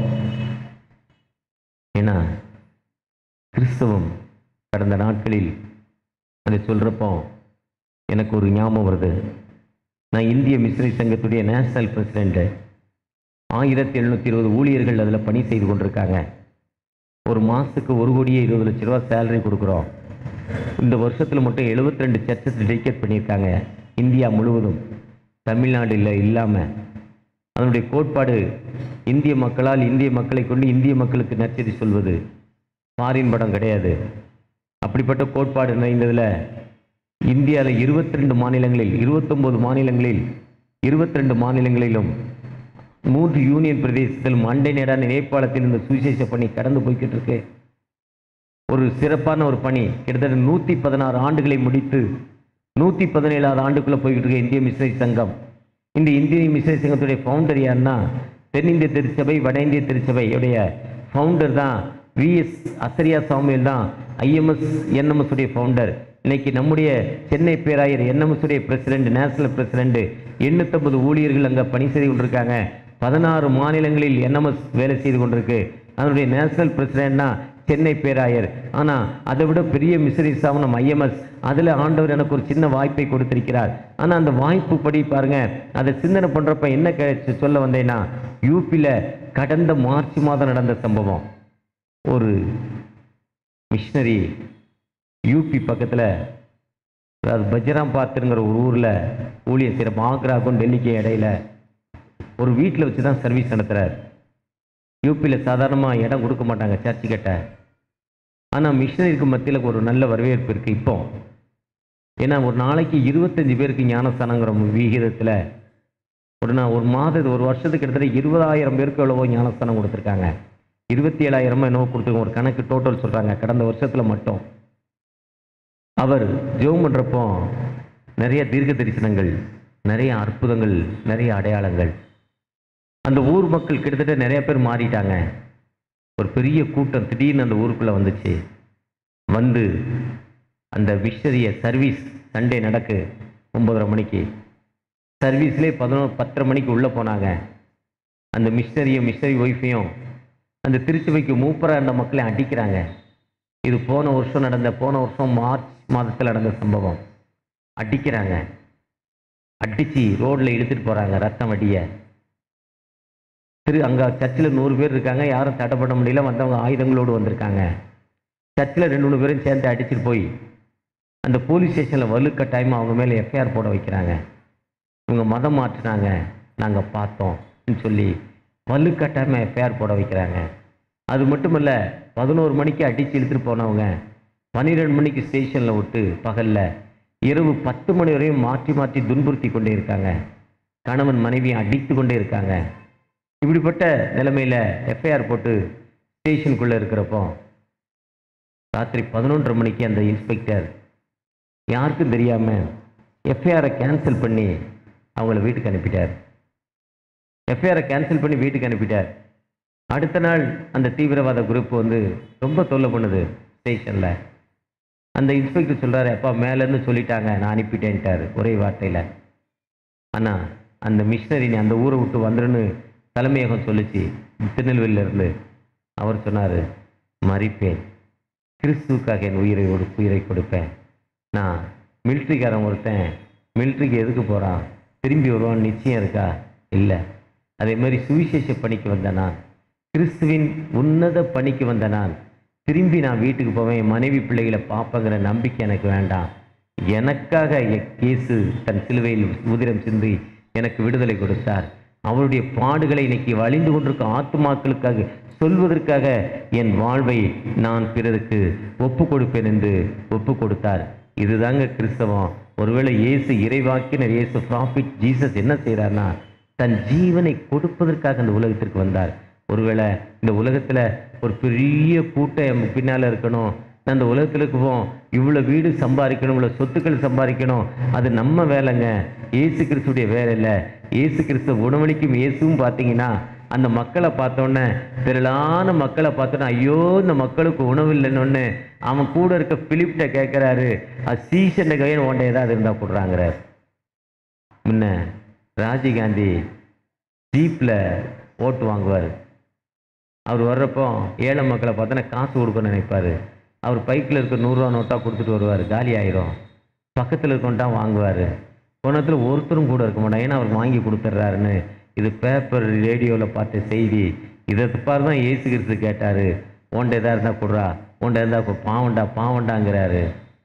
[SPEAKER 1] ஏன்னா கிறிஸ்தவம் கடந்த நாட்களில் அதை சொல்றப்போ எனக்கு ஒரு ஞாபகம் வருது நான் இந்திய மிஸ்ரி சங்கத்துடைய நேஷனல் பிரசிடென்ட் ஆயிரத்தி எழுநூத்தி இருபது ஊழியர்கள் அதில் பணி செய்து கொண்டிருக்காங்க ஒரு மாதத்துக்கு ஒரு கோடியே இருபது லட்ச ரூபா சேலரி கொடுக்குறோம் இந்த வருஷத்தில் மட்டும் 72 ரெண்டு சர்ச்சஸ் டெடிகேட் பண்ணியிருக்காங்க இந்தியா முழுவதும் தமிழ்நாடுல இல்லாமல் அதனுடைய கோட்பாடு இந்திய மக்களால் இந்திய மக்களை கொண்டு இந்திய மக்களுக்கு நற்செய்தி சொல்வது ஃபாரின் படம் கிடையாது அப்படிப்பட்ட கோட்பாடு நிறைந்ததில் இந்தியாவில் 22 ரெண்டு மாநிலங்களில் 29 மாநிலங்களில் 22 ரெண்டு மாநிலங்களிலும் மூன்று யூனியன் பிரதேசத்திலும் அண்டை நேரான நேபாளத்தில் இந்த சுவிசேஷ பணி கடந்து போய்கிட்டு இருக்கு ஒரு சிறப்பான ஒரு பணி கிட்டத்தட்ட நூற்றி பதினாறு ஆண்டுகளை முடித்து நூற்றி பதினேழாவது ஆண்டுக்குள்ளே போய்கிட்டு இருக்க இந்திய மிஸ்ரேஜ் சங்கம் இந்த இந்திய மிஸ்ரேஜ் சங்கத்துடைய ஃபவுண்டர் யாருன்னா தென்னிந்திய திருச்சபை வட இந்திய திருச்சபை உடைய ஃபவுண்டர் தான் விஎஸ் அசரியா சாமியல் தான் ஐஎம்எஸ் என்எம்எஸ் உடைய ஃபவுண்டர் இன்னைக்கு நம்முடைய சென்னை பேராயர் என்எம்எஸ் உடைய பிரசிடென்ட் நேஷனல் பிரசிடென்ட் எண்ணூத்தொன்பது ஊழியர்கள் அங்கே பணி செய்து கொண்டிருக்காங்க பதினாறு மாநிலங்களில் என்எம்எஸ் வேலை செய்து கொண்டிருக்கு அதனுடைய நேஷனல் பிரசிடென்ட்னா சென்னை பேராயர் ஆனால் அதை விட பெரிய மிஸ்ரிஸாவும் நம்ம ஐஎம்எஸ் அதில் ஆண்டவர் எனக்கு ஒரு சின்ன வாய்ப்பை கொடுத்திருக்கிறார் ஆனால் அந்த வாய்ப்பு படி பாருங்க அதை சிந்தனை பண்ணுறப்ப என்ன கே- சொல்ல வந்தேன்னா யூபியில் கடந்த மார்ச் மாதம் நடந்த சம்பவம் ஒரு மிஷினரி யூபி பக்கத்தில் அதாவது பஜ்ராம் பார்த்துங்கிற ஒரு ஊரில் ஊழியர் செய்கிற ஆக்ராவுக்கும் டெல்லிக்கும் இடையில ஒரு வீட்டில் வச்சு தான் சர்வீஸ் நடத்துகிறார் யூபியில் சாதாரணமாக இடம் கொடுக்க மாட்டாங்க சர்ச்சு கிட்ட ஆனால் மிஷினரிக்கு மத்தியில் ஒரு நல்ல வரவேற்பு இருக்குது இப்போ ஏன்னா ஒரு நாளைக்கு இருபத்தஞ்சு பேருக்கு ஞானஸ்தானங்கிற விகிதத்தில் ஒரு நான் ஒரு மாதம் ஒரு வருஷத்துக்கு கிட்டத்தட்ட இருபதாயிரம் பேருக்கு எவ்வளவோ ஞானஸ்தானம் கொடுத்துருக்காங்க இருபத்தி ஏழாயிரமோ என்னவோ கொடுத்துருக்கோம் ஒரு கணக்கு டோட்டல் சொல்கிறாங்க கடந்த வருஷத்தில் மட்டும் அவர் ஜெபம் பண்ணுறப்போ நிறைய தீர்க்க தரிசனங்கள் நிறைய அற்புதங்கள் நிறைய அடையாளங்கள் அந்த ஊர் மக்கள் கிட்டத்தட்ட நிறைய பேர் மாறிட்டாங்க ஒரு பெரிய கூட்டம் திடீர்னு அந்த ஊருக்குள்ளே வந்துச்சு வந்து அந்த மிஷரிய சர்வீஸ் சண்டே நடக்கு ஒன்பதரை மணிக்கு சர்வீஸ்லேயே பதினோரு பத்தரை மணிக்கு உள்ளே போனாங்க அந்த மிஷினரியும் மிஷினரி ஒய்ஃபையும் அந்த திருச்சபைக்கு மூப்பராக இருந்த மக்களை அடிக்கிறாங்க இது போன வருஷம் நடந்த போன வருஷம் மார்ச் மாதத்தில் நடந்த சம்பவம் அடிக்கிறாங்க அடித்து ரோட்டில் இழுத்துட்டு போகிறாங்க ரத்தம் வடிய திரு அங்கே சர்ச்சில் நூறு பேர் இருக்காங்க யாரும் தடை பண்ண முடியல வந்தவங்க ஆயுதங்களோடு வந்திருக்காங்க சர்ச்சில் ரெண்டு மூணு பேரும் சேர்ந்து அடிச்சிட்டு போய் அந்த போலீஸ் ஸ்டேஷனில் வலுக்கட்டாயமாக அவங்க மேலே எஃப்ஐஆர் போட வைக்கிறாங்க இவங்க மதம் மாற்றினாங்க நாங்கள் பார்த்தோம் ன்னு சொல்லி வலுக்கட்டாயமாக எஃப்ஐஆர் போட வைக்கிறாங்க அது மட்டும் இல்லை பதினோரு மணிக்கு அடித்து இழுத்துட்டு போனவங்க பன்னிரெண்டு மணிக்கு ஸ்டேஷனில் விட்டு பகலில் இரவு பத்து மணி வரையும் மாற்றி மாற்றி துன்புறுத்தி கொண்டே இருக்காங்க கணவன் மனைவியை அடித்து கொண்டே இருக்காங்க இப்படிப்பட்ட நிலைமையில் எஃப்ஐஆர் போட்டு ஸ்டேஷனுக்குள்ளே இருக்கிறப்போ ராத்திரி பதினொன்றரை மணிக்கு அந்த இன்ஸ்பெக்டர் யாருக்கும் தெரியாமல் எஃப்ஐஆரை கேன்சல் பண்ணி அவங்கள வீட்டுக்கு அனுப்பிட்டார் எஃப்ஐஆரை கேன்சல் பண்ணி வீட்டுக்கு அனுப்பிட்டார் அடுத்த நாள் அந்த தீவிரவாத குரூப் வந்து ரொம்ப தொல்லை பண்ணுது ஸ்டேஷனில் அந்த இன்ஸ்பெக்டர் சொல்கிறாரு அப்பா மேலேருந்து சொல்லிட்டாங்க நான் அனுப்பிட்டேன்ட்டார் ஒரே வார்த்தையில் ஆனால் அந்த மிஷினரி நீ அந்த ஊரை விட்டு வந்துருன்னு தலைமையகம் சொல்லிச்சு திருநெல்வேலியில இருந்து அவர் சொன்னார் மறிப்பேன் கிறிஸ்துவுக்காக என் உயிரை ஒரு உயிரை கொடுப்பேன் நான் மிலிட்ரிக்காரன் ஒருத்தன் மிலிட்ரிக்கு எதுக்கு போகிறான் திரும்பி வருவான் நிச்சயம் இருக்கா இல்லை அதே மாதிரி சுவிசேஷ பணிக்கு வந்த நான் கிறிஸ்துவின் உன்னத பணிக்கு வந்த நான் திரும்பி நான் வீட்டுக்கு போவேன் என் மனைவி பிள்ளைகளை பார்ப்பங்கிற நம்பிக்கை எனக்கு வேண்டாம் எனக்காக எ- இயேசு தன் சிலுவையில் உதிரம் சிந்தி எனக்கு விடுதலை கொடுத்தார் அவருடைய பாடுகளை இன்னைக்கு வழிந்து கொண்டிருக்கும் ஆத்துமாக்களுக்காக சொல்வதற்காக என் வாழ்வை நான் பிறருக்கு ஒப்பு கொடுப்பேன் என்று ஒப்பு கொடுத்தார் இதுதாங்க கிறிஸ்தவம் ஒருவேளை இயேசு இறைவாக்கினர் இயேசு ப்ராஃபிட் ஜீசஸ் என்ன செய்கிறார்னா தன் ஜீவனை கொடுப்பதற்காக இந்த உலகத்திற்கு வந்தார் ஒருவேளை இந்த உலகத்தில் ஒரு பெரிய கூட்டம் பின்னால் இருக்கணும் நான் இந்த உலகத்தில் இருக்குவோம் இவ்வளோ வீடு சம்பாதிக்கணும் இவ்வளோ சொத்துக்கள் சம்பாதிக்கணும் அது நம்ம வேலைங்க இயேசு கிறிஸ்துடைய வேலை இல்லை இயேசு கிறிஸ்து உணவளிக்கும் இயேசுவும் பார்த்தீங்கன்னா அந்த மக்களை பார்த்தோன்னே திரளான மக்களை பார்த்தோன்னே ஐயோ இந்த மக்களுக்கு உணவு இல்லைன்னு அவன் கூட இருக்க பிலிப்ட கேட்குறாரு அது சீசன் கையில் ஓண்ட ஏதாவது இருந்தால் கொடுறாங்கிறார் முன்ன ராஜீவ்காந்தி ஜீப்பில் ஓட்டு வாங்குவார் அவர் வர்றப்போ ஏழை மக்களை பார்த்தோன்னா காசு கொடுக்கணும்னு நினைப்பார் அவர் பைக்கில் இருக்க நூறுரூவா நோட்டாக கொடுத்துட்டு வருவார் காலி ஆயிரும் பக்கத்தில் இருக்கவன்ட்டா வாங்குவார் போனத்தில் ஒருத்தரும் கூட இருக்க மாட்டான் ஏன்னா அவர் வாங்கி கொடுத்துட்றாருன்னு இது பேப்பர் ரேடியோவில் பார்த்த செய்தி இதை பாரு தான் ஏசு கிறிஸ்து கேட்டார் உன்ட எதா இருந்தால் கொடுறா உன்ட இருந்தால் இப்போ பாவண்டா பாவண்டாங்கிறாரு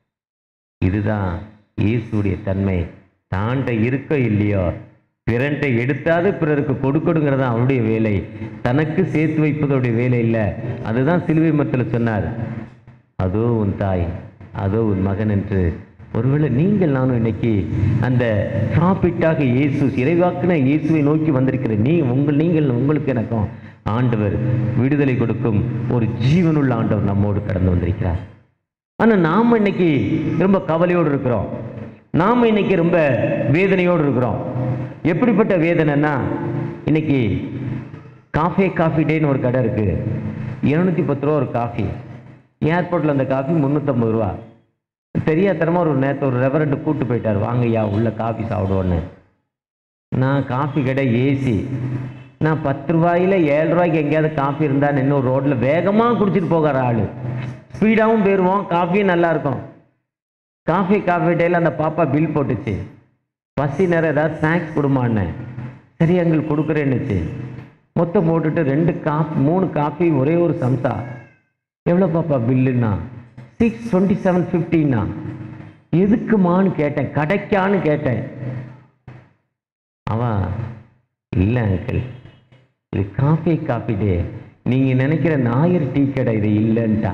[SPEAKER 1] இதுதான் இயேசுடைய தன்மை தாண்ட இருக்க இல்லையோ பிறன்ட்ட எடுத்தாது பிறருக்கு கொடுக்கணுங்கிறது தான் அவருடைய வேலை தனக்கு சேர்த்து வைப்பதோடைய வேலை இல்லை அதுதான் சிலுவை மத்தில் சொன்னார் அதோ உன் தாய் அதோ உன் மகன் என்று ஒருவேளை நீங்கள் நானும் இன்னைக்கு அந்த ப்ராஃபிட்டாக இயேசு இறைவாக்குன இயேசுவை நோக்கி வந்திருக்கிற நீ உங்கள் நீங்கள் உங்களுக்கு எனக்கும் ஆண்டவர் விடுதலை கொடுக்கும் ஒரு ஜீவனுள்ள ஆண்டவர் நம்மோடு கடந்து வந்திருக்கிறார் ஆனால் நாம் இன்னைக்கு ரொம்ப கவலையோடு இருக்கிறோம் நாம் இன்னைக்கு ரொம்ப வேதனையோடு இருக்கிறோம் எப்படிப்பட்ட வேதனைன்னா இன்னைக்கு காஃபே காஃபி டேன்னு ஒரு கடை இருக்கு இருநூத்தி பத்து ரூபா ஒரு காஃபி ஏர்போர்ட்டில் அந்த காஃபி முந்நூற்றம்பது ரூபா தெரியாதனமா ஒரு நேற்று ஒரு ரெவரண்ட் கூட்டு போயிட்டார் வாங்கய்யா உள்ள காஃபி சாப்பிடுவோன்னு நான் காஃபி கடை ஏசி நான் பத்து ரூபாயில ஏழு ரூபாய்க்கு எங்கேயாவது காஃபி இருந்தா நின்று ரோட்டில் வேகமாக குடிச்சிட்டு போகிற ஆள் ஸ்பீடாகவும் போயிடுவோம் காஃபியும் நல்லா இருக்கும் காஃபி காஃபி டேல அந்த பாப்பா பில் போட்டுச்சு பசி நேரம் ஏதாவது ஸ்நாக்ஸ் கொடுமான்னு சரி எங்களுக்கு கொடுக்குறேன்னுச்சு மொத்தம் போட்டுட்டு ரெண்டு காஃபி மூணு காஃபி ஒரே ஒரு சம்சா எவ்வளோ பாப்பா பில்லுன்னா சிக்ஸ் டுவெண்ட்டி செவன் ஃபிஃப்டின்னா எதுக்குமான்னு கேட்டேன் கடைக்கான்னு கேட்டேன் அவன் இல்லை அங்கிள் இது காஃபி காஃபி டே நீங்கள் நினைக்கிற நாயர் டீ கடை இது இல்லைன்ட்டா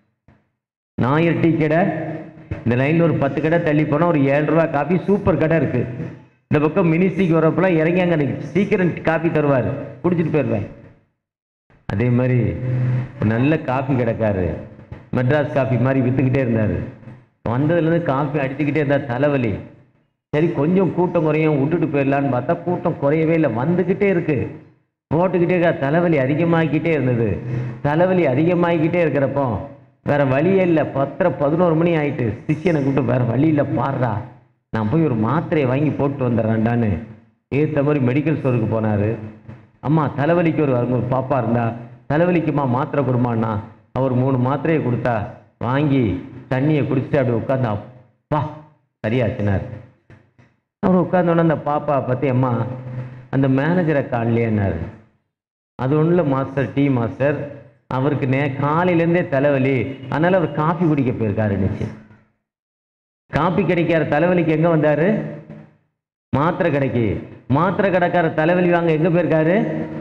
[SPEAKER 1] நாயர் டீ கடை இந்த லைனில் ஒரு பத்து கடை தள்ளி போனால் ஒரு ஏழு ரூபா காஃபி சூப்பர் கடை இருக்குது இந்த பக்கம் மினிஸ்ட்ரிக்கு வரப்பெல்லாம் இறங்கி அங்கே சீக்கிரம் காஃபி தருவார் குடிச்சிட்டு போயிடுவேன் அதே மாதிரி ஒரு நல்ல காஃபி கடைக்காரு மெட்ராஸ் காஃபி மாதிரி விற்றுக்கிட்டே இருந்தார் வந்ததுலேருந்து காஃபி அடிச்சுக்கிட்டே இருந்தார் தலைவலி சரி கொஞ்சம் கூட்டம் குறையும் விட்டுட்டு போயிடலான்னு பார்த்தா கூட்டம் குறையவே இல்லை வந்துக்கிட்டே இருக்கு போட்டுக்கிட்டே இருக்கா தலைவலி அதிகமாகிக்கிட்டே இருந்தது தலைவலி அதிகமாகிக்கிட்டே இருக்கிறப்போ வேற வழியே இல்லை பத்தரை பதினோரு மணி ஆயிட்டு சிஷியனை கூப்பிட்டு வேற வழி இல்லை பாடுறா நான் போய் ஒரு மாத்திரையை வாங்கி போட்டு வந்துடுறேன்டான்னு ஏற்ற மாதிரி மெடிக்கல் ஸ்டோருக்கு போனார் அம்மா தலைவலிக்கு ஒரு ஒரு பாப்பா இருந்தா தலைவலிக்குமா மாத்திரை கொடுமான்னா அவர் மூணு மாத்திரையை கொடுத்தா வாங்கி தண்ணியை குடிச்சிட்டு அப்படி உட்காந்து அப்பா சரியாச்சுனார் அவர் உட்காந்தோடனே அந்த பாப்பா பற்றி அம்மா அந்த மேனேஜரை காணலையேன்னாரு அது ஒன்றும் மாஸ்டர் டீ மாஸ்டர் அவருக்கு நே காலையிலேருந்தே தலைவலி அதனால் அவர் காஃபி குடிக்க போயிருக்காரு நிச்சயம் காப்பி கிடைக்காத தலைவலிக்கு எங்கே வந்தார் மாத்திரை கடைக்கு மாத்திரை கடைக்கார தலைவலி வாங்க எங்கே போயிருக்காரு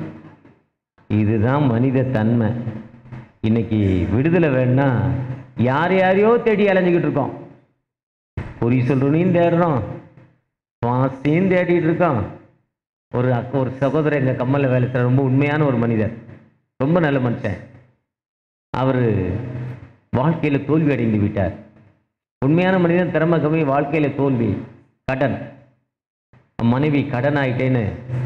[SPEAKER 1] இதுதான் மனித தன்மை இன்னைக்கு விடுதலை வேணும்னா யார் யாரையோ தேடி அலைஞ்சிக்கிட்டு இருக்கோம் பொறி சொல்றனையும் தேடுறோம் பாஸ்டையும் தேடிட்டு இருக்கோம் ஒரு அக்கா ஒரு சகோதரர் எங்கள் கம்மலில் வேலை செய்கிற ரொம்ப உண்மையான ஒரு மனிதர் ரொம்ப நல்ல மனுஷன் அவர் வாழ்க்கையில் தோல்வி அடைந்து விட்டார் உண்மையான மனிதன் திறமை கம்மி வாழ்க்கையில் தோல்வி கடன் மனைவி கடன் ஆயிட்டேன்னு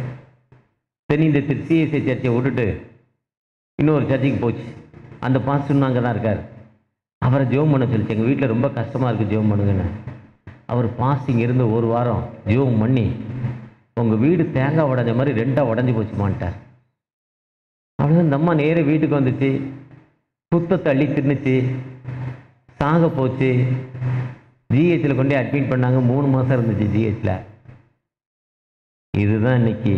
[SPEAKER 1] சரி இந்த சிஎஸ்ஐ சர்ச்சை விட்டுட்டு இன்னொரு சர்ச்சுக்கு போச்சு அந்த பாஸ்டர் அங்கே தான் இருக்கார் அவரை ஜெபம் பண்ண சொல்லிச்சு எங்கள் வீட்டில் ரொம்ப கஷ்டமாக இருக்குது ஜெபம் பண்ணுங்கன்னு அவர் பாஸ்டிங் இருந்து ஒரு வாரம் ஜெபம் பண்ணி உங்கள் வீடு தேங்காய் உடைஞ்ச மாதிரி ரெண்டாக உடஞ்சி போச்சுமான்ட்டார் அவ்வளோதான் இந்த அம்மா நேரே வீட்டுக்கு வந்துச்சு குத்தத்தை அள்ளி தின்னுச்சு சாக போச்சு ஜிஹெச்சில் கொண்டு அட்மிட் பண்ணாங்க மூணு மாதம் இருந்துச்சு ஜிஹெச்சில் இதுதான் இன்னைக்கு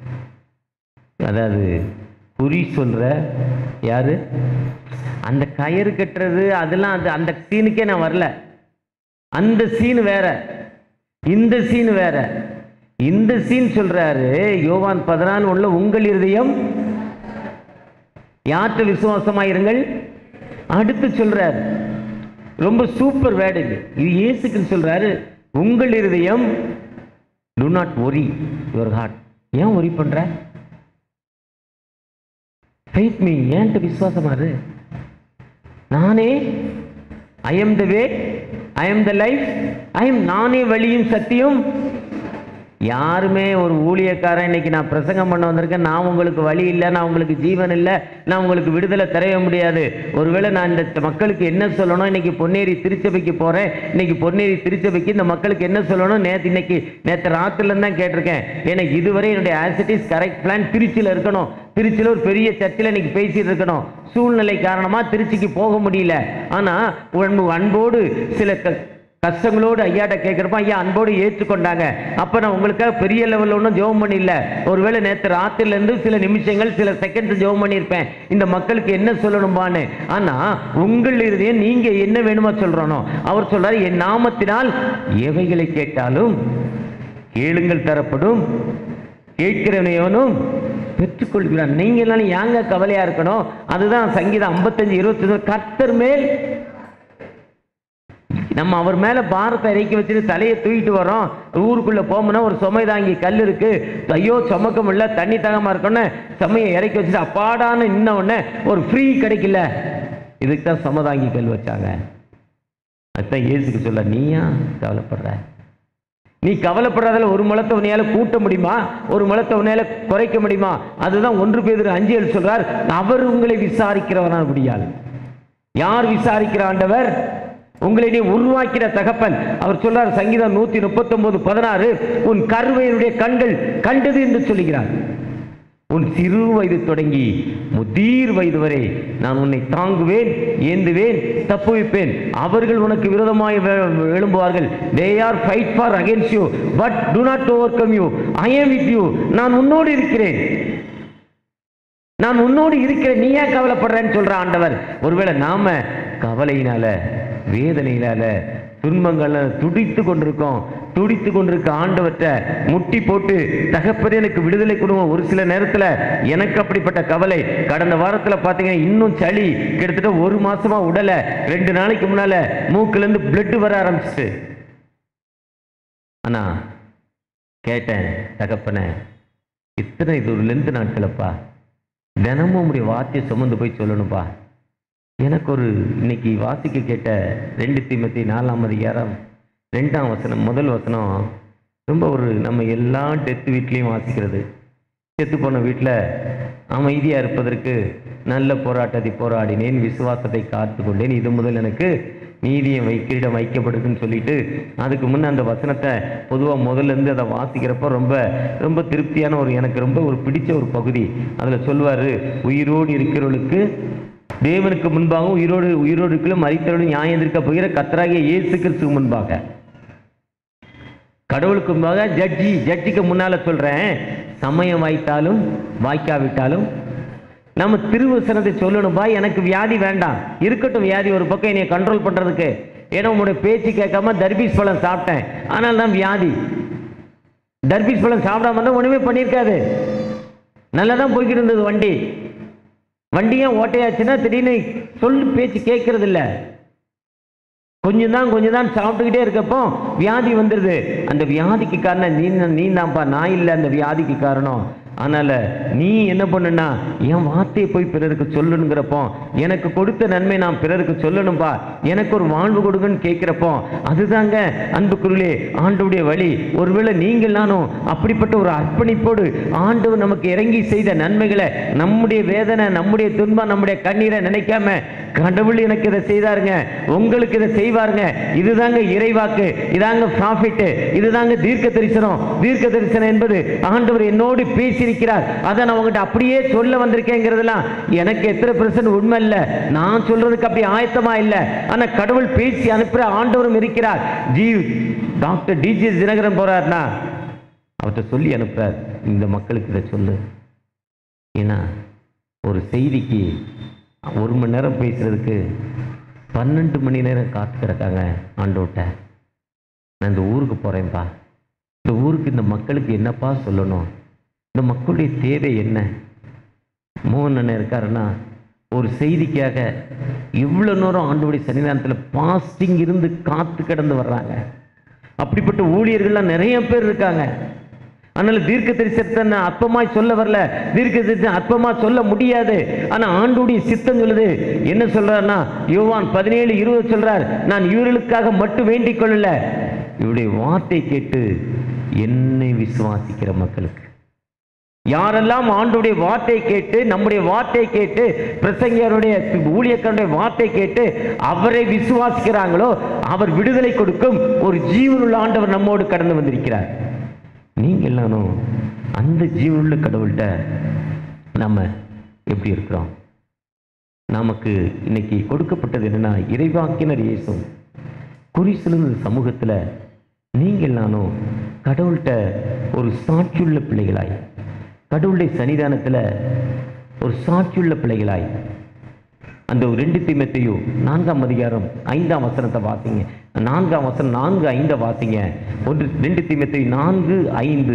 [SPEAKER 1] அதாவது குறி சொல்ற யாரு அந்த கயிறு கட்டுறது அதெல்லாம் அது அந்த சீனுக்கே நான் வரல அந்த சீன் வேற இந்த சீன் வேற இந்த சீன் சொல்றாரு யோவான் பதினாலு உள்ள உங்கள் இருதயம் யார்கிட்ட விசுவாசமாயிருங்கள் அடுத்து சொல்றாரு ரொம்ப சூப்பர் வேர்டு இது இது இயேசுக்குன்னு சொல்றாரு உங்கள் இருதயம் do not worry your heart ஏன் ஒரி பண்ற ஃபெய்த் மீ ஏன்ட்டு விசுவாசமா இரு நானே I am the way I am the life I am நானே வழியும் சத்தியம் யாருமே ஒரு ஊழியக்காரன் இன்னைக்கு நான் பிரசங்கம் பண்ண வந்திருக்கேன் நான் உங்களுக்கு வழி இல்லை நான் உங்களுக்கு ஜீவன் இல்லை நான் உங்களுக்கு விடுதலை தரவே முடியாது ஒருவேளை நான் இந்த மக்களுக்கு என்ன சொல்லணும் இன்னைக்கு பொன்னேரி திருச்சபைக்கு போறேன் இன்னைக்கு பொன்னேரி திருச்சபைக்கு இந்த மக்களுக்கு என்ன சொல்லணும் நேற்று இன்னைக்கு நேற்று ராத்திரில தான் கேட்டிருக்கேன் எனக்கு இதுவரை என்னுடைய ஆசிட்டிஸ் கரெக்ட் பிளான் திருச்சியில் இருக்கணும் திருச்சியில் ஒரு பெரிய சர்ச்சில் இன்னைக்கு பேசிட்டு இருக்கணும் சூழ்நிலை காரணமா திருச்சிக்கு போக முடியல ஆனா அன்பு- அன்போடு சில க- கஷ்டங்களோடு ஐயாட்ட கேட்குறப்ப ஐயா அன்போடு ஏற்றுக்கொண்டாங்க அப்போ நான் உங்களுக்காக பெரிய லெவலில் ஒன்றும் ஜெபம் பண்ணிடல ஒருவேளை நேற்று ராத்திரிலேருந்து சில நிமிஷங்கள் சில செகண்ட்ஸ் ஜெபம் பண்ணியிருப்பேன் இந்த மக்களுக்கு என்ன சொல்லணும்பான்னு ஆனால் உங்கள் இருதயம் நீங்கள் என்ன வேணுமோ சொல்கிறோனோ அவர் சொல்றாரு என் நாமத்தினால் எவைகளை கேட்டாலும் கேளுங்கள் தரப்படும் கேட்கிறவனையவனும் பெற்றுக்கொள்கிறான் நீங்க எல்லாம் ஏங்க கவலையா இருக்கணும் அதுதான் சங்கீதம் ஐம்பத்தஞ்சு இருபத்தி கர்த்தர் மேல் நம்ம அவர் மேல பாரத்தை இறக்கி வச்சுட்டு தலையை தூக்கிட்டு வரோம் ஊருக்குள்ள போகணும்னா ஒரு சுமை தாங்கி கல் இருக்கு ஐயோ சுமக்க முடியல தண்ணி தகமா இருக்கணும்னு சுமையை இறக்கி வச்சுட்டு அப்பாடான்னு நின்ன உடனே ஒரு ஃப்ரீ கிடைக்கல இதுக்கு தான் சும தாங்கி கல் வச்சாங்க அதுதான் இயேசுக்கு சொல்ல நீயா கவலைப்படுற நீ கவலைப்படாதல ஒரு முளத்தை உன்னையால கூட்ட முடியுமா ஒரு முளத்தை உன்னையால குறைக்க முடியுமா அதுதான் ஒன்று பேர் அஞ்சு சொல்றார் அவர் உங்களை விசாரிக்கிறவனா முடியாது யார் விசாரிக்கிற ஆண்டவர் உங்களை நீ உருவாக்கிற தகப்பன் அவர் சொல்றார் சங்கீதம் நூத்தி முப்பத்தி ஒன்பது பதினாறு உன் கருவையினுடைய கண்கள் கண்டது என்று சொல்லுகிறார் உன் சிறு வயது தொடங்கி முதிர் வயது வரை நான் உன்னை தாங்குவேன் ஏந்துவேன் தப்புவிப்பேன் அவர்கள் உனக்கு விரோதமாய் வெ- எழும்புவார்கள் they are fight for against you but do not overcome you I am with you நான் உன்னோடு இருக்கிறேன் நான் உன்னோடு இருக்கிறேன் நீ ஏன் கவலைப்படுறேன்னு சொல்ற ஆண்டவர் ஒருவேளை நாம கவலையினால வேதனையினால துன்பங்கள்ல துடித்து கொண்டிருக்கோம் துடித்து கொண்டிருக்க ஆண்டவற்றை முட்டி போட்டு தகப்பனே எனக்கு விடுதலை கொடுங்க ஒரு சில நேரத்துல எனக்கு அப்படிப்பட்ட கவலை கடந்த வாரத்துல பாத்தீங்கன்னா இன்னும் சளி கிட்டத்தட்ட ஒரு மாசமா உடல ரெண்டு நாளைக்கு முன்னால மூக்குல இருந்து பிளட் வர ஆரம்பிச்சிட்டு ஆனா கேட்டேன் தகப்பனே இத்தனை இது ஒரு லெந்து நாட்களப்பா தினமும் உடைய வார்த்தையை சுமந்து போய் சொல்லணும்ப்பா எனக்கு ஒரு இன்னைக்கு வாசிக்க கேட்ட ரெண்டு தீமத்தி நாலாம் அதிகாரம் ரெண்டாம் வசனம் முதல் வசனம் ரொம்ப ஒரு நம்ம எல்லா டெத்து வீட்லேயும் வாசிக்கிறது செத்து போன வீட்டில் அமைதியாக இருப்பதற்கு நல்ல போராட்டத்தை போராடினேன் விசுவாசத்தை காத்து கொண்டேன் இது முதல் எனக்கு நீதியம் வைக்கிடம் வைக்கப்படுதுன்னு சொல்லிட்டு அதுக்கு முன்ன அந்த வசனத்தை பொதுவாக முதல்ல இருந்து அதை வாசிக்கிறப்ப ரொம்ப ரொம்ப திருப்தியான ஒரு எனக்கு ரொம்ப ஒரு பிடிச்ச ஒரு பகுதி அதில் சொல்வார் உயிரோடு இருக்கிறவர்களுக்கு தேவனுக்கு முன்பாகவும் உயிரோடு உயிரோடு இருக்கிற மறித்தவர்களும் நியாயம் எதிர்க்க போகிற கத்தராகிய இயேசு கிறிஸ்துக்கு முன்பாக கடவுளுக்கு முன்பாக ஜட்ஜி ஜட்ஜிக்கு முன்னால சொல்றேன் சமயம் வாய்த்தாலும் வாய்க்காவிட்டாலும் நம்ம திருவசனத்தை சொல்லணும்பா எனக்கு வியாதி வேண்டாம் இருக்கட்டும் வியாதி ஒரு பக்கம் என்னைய கண்ட்ரோல் பண்றதுக்கு ஏன்னா உங்களுடைய பேச்சு கேட்காம தர்பீஸ் பழம் சாப்பிட்டேன் ஆனால் தான் வியாதி தர்பீஸ் பழம் சாப்பிடாம இருந்தா ஒண்ணுமே பண்ணியிருக்காது நல்லா தான் போய்கிட்டு இருந்தது வண்டி வண்டி ஏன் ஓட்டையாச்சுன்னா திடீர்னு சொல்லு பேச்சு கேட்கறது இல்ல கொஞ்சம் தான் கொஞ்சம் தான் சாப்பிட்டுக்கிட்டே இருக்கப்போ வியாதி வந்துடுது அந்த வியாதிக்கு காரணம் நீ நீ தான்ப்பா நான் இல்லை அந்த வியாதிக்கு காரணம் அதனால நீ என்ன பண்ணுனா என் வார்த்தையை போய் பிறருக்கு சொல்லணுங்கிறப்போ எனக்கு கொடுத்த நன்மை நான் பிறருக்கு சொல்லணும்பா எனக்கு ஒரு வாழ்வு கொடுங்கன்னு கேட்கிறப்போ அதுதாங்க அன்புக்குருளே ஆண்டவுடைய வழி ஒருவேளை நீங்கள் நானும் அப்படிப்பட்ட ஒரு அர்ப்பணிப்போடு ஆண்டவர் நமக்கு இறங்கி செய்த நன்மைகளை நம்முடைய வேதனை நம்முடைய துன்பம் நம்முடைய கண்ணீரை நினைக்காம கடவுள் எனக்கு இதை செய்தாருங்க உங்களுக்கு இதை செய்வாருங்க இதுதாங்க இறைவாக்கு இதாங்க ப்ராஃபிட் இதுதாங்க தீர்க்க தரிசனம் தீர்க்க தரிசனம் என்பது ஆண்டவர் என்னோடு பேசியிருக்கிறார் அதை நான் உங்ககிட்ட அப்படியே சொல்ல வந்திருக்கேங்கிறதெல்லாம் எனக்கு எத்தனை பெர்சன்ட் உண்மை இல்லை நான் சொல்றதுக்கு அப்படி ஆயத்தமா இல்லை ஆனா கடவுள் பேசி அனுப்புற ஆண்டவரும் இருக்கிறார் ஜீ டாக்டர் டிஜி தினகரன் போறாருன்னா அவர்கிட்ட சொல்லி அனுப்புறார் இந்த மக்களுக்கு இதை சொல்லு ஏன்னா ஒரு செய்திக்கு ஒரு மணி நேரம் பேசுறதுக்கு பன்னெண்டு மணி நேரம் காத்து கிடக்காங்க ஆண்டோட்ட நான் இந்த ஊருக்கு போகிறேன்ப்பா இந்த ஊருக்கு இந்த மக்களுக்கு என்னப்பா சொல்லணும் இந்த மக்களுடைய தேவை என்ன மோகன் அண்ணன் இருக்காருன்னா ஒரு செய்திக்காக இவ்வளோ நேரம் ஆண்டோடைய சன்னிதானத்தில் பாஸ்டிங் இருந்து காத்து கிடந்து வர்றாங்க அப்படிப்பட்ட ஊழியர்கள்லாம் நிறைய பேர் இருக்காங்க அதனால தீர்க்க தரிசனத்தை நான் அற்பமாய் சொல்ல வரல தீர்க்க தரிசனம் அற்பமா சொல்ல முடியாது ஆனா ஆண்டுடைய சித்தம் சொல்லுது என்ன சொல்றாருன்னா யோவான் பதினேழு இருபது சொல்றார் நான் இவர்களுக்காக மட்டும் வேண்டிக் கொள்ளல இவருடைய வார்த்தை கேட்டு என்னை விசுவாசிக்கிற மக்களுக்கு யாரெல்லாம் ஆண்டுடைய வார்த்தை கேட்டு நம்முடைய வார்த்தை கேட்டு பிரசங்கருடைய ஊழியக்காரனுடைய வார்த்தை கேட்டு அவரை விசுவாசிக்கிறாங்களோ அவர் விடுதலை கொடுக்கும் ஒரு ஜீவனுள்ள ஆண்டவர் நம்மோடு கடந்து வந்திருக்கிறார் நீங்க எல்லாரும் அந்த ஜீவனுள்ள கடவுள்கிட்ட நம்ம எப்படி இருக்கிறோம் நமக்கு இன்னைக்கு கொடுக்கப்பட்டது என்னன்னா இறைவாக்கினர் இயேசு குறிசிலுங்க சமூகத்துல நீங்க எல்லாரும் கடவுள்கிட்ட ஒரு சாட்சியுள்ள பிள்ளைகளாய் கடவுளுடைய சன்னிதானத்துல ஒரு சாட்சியுள்ள பிள்ளைகளாய் அந்த ஒரு ரெண்டு தீமத்தையும் நான்காம் அதிகாரம் ஐந்தாம் வசனத்தை வாசிங்க நான்காம் வசனம் நான்கு ஐந்தை வாசிங்க ஒன்று ரெண்டு தீமத்தையும் நான்கு ஐந்து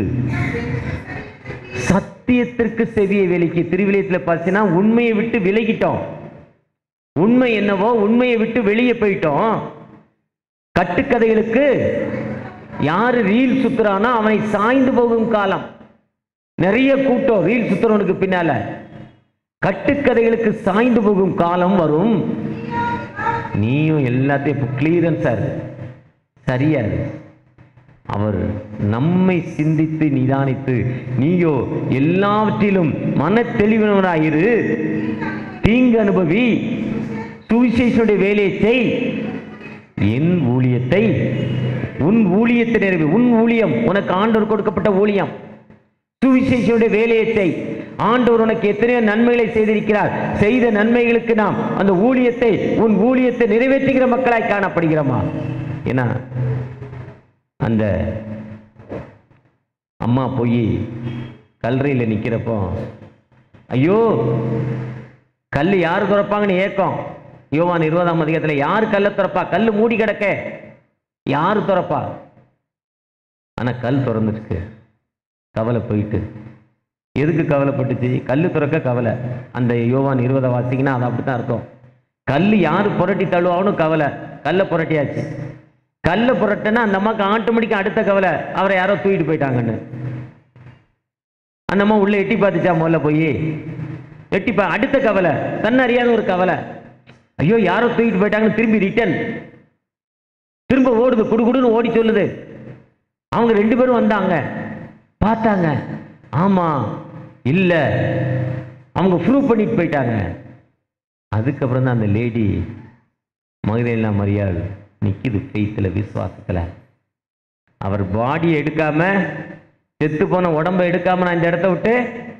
[SPEAKER 1] சத்தியத்திற்கு செவியை விலக்கி திருவிலியத்தில் பார்த்தீங்கன்னா உண்மையை விட்டு விலகிட்டோம் உண்மை என்னவோ உண்மையை விட்டு வெளியே போயிட்டோம் கட்டுக்கதைகளுக்கு யாரு ரீல் சுத்துறானோ அவனை சாய்ந்து போகும் காலம் நிறைய கூட்டம் ரீல் சுத்துறவனுக்கு பின்னால கட்டுக்கதைகளுக்கு சாய்ந்து போகும் காலம் வரும் நீயும் எல்லாத்தையும் இப்போ கிளியரன்ஸா இருக்கு சரியா இருக்கு அவர் நம்மை சிந்தித்து நிதானித்து நீயோ எல்லாவற்றிலும் மன தெளிவினவராயிரு தீங்கு அனுபவி சுவிசேஷனுடைய வேலையை செய் என் ஊழியத்தை உன் ஊழியத்தை நிறைவு உன் ஊழியம் உனக்கு ஆண்டவர் கொடுக்கப்பட்ட ஊழியம் சுவிசேஷனுடைய வேலையை செய் ஆண்டவர் உனக்கு எத்தனையோ நன்மைகளை செய்திருக்கிறார் செய்த நன்மைகளுக்கு நாம் அந்த ஊழியத்தை உன் ஊழியத்தை நிறைவேற்றுகிற மக்களாய் காணப்படுகிறோமா ஏன்னா அந்த அம்மா போய் கல்லறையில் நிற்கிறப்போ ஐயோ கல் யார் திறப்பாங்கன்னு ஏக்கம் யோவான் இருபதாம் அதிகாரத்தில் யார் கல்லை திறப்பா கல் மூடி கிடக்க யார் திறப்பா ஆனா கல் திறந்துருக்கு கவலை போயிட்டு எதுக்கு கவலைப்பட்டுச்சு கல் திறக்க கவலை அந்த யோவான் இருபதை வாசிங்கன்னா அது அப்படித்தான் இருக்கும் கல் யார் புரட்டி தள்ளுவான்னு கவலை கல்லை புரட்டியாச்சு கல்லை புரட்டினா அந்த அம்மாவுக்கு ஆட்டோமேட்டிக்காக அடுத்த கவலை அவரை யாரோ தூக்கிட்டு போயிட்டாங்கன்னு அந்த அம்மா உள்ள எட்டி பார்த்துச்சா முதல்ல போய் எட்டி பா அடுத்த கவலை தன்னறியாத ஒரு கவலை ஐயோ யாரோ தூக்கிட்டு போயிட்டாங்கன்னு திரும்பி ரிட்டர்ன் திரும்ப ஓடுது குடுகுடுன்னு ஓடி சொல்லுது அவங்க ரெண்டு பேரும் வந்தாங்க பார்த்தாங்க ஆமா இல்ல அவங்க ப்ரூவ் பண்ணிட்டு போயிட்டாங்க அதுக்கப்புறம் தான் அந்த லேடி மகதேலா மரியாள் நிக்குது ஃபெய்த்தில் விசுவாசத்துல அவர் பாடியை எடுக்காம செத்து போன உடம்பை எடுக்காம நான் இந்த இடத்த விட்டு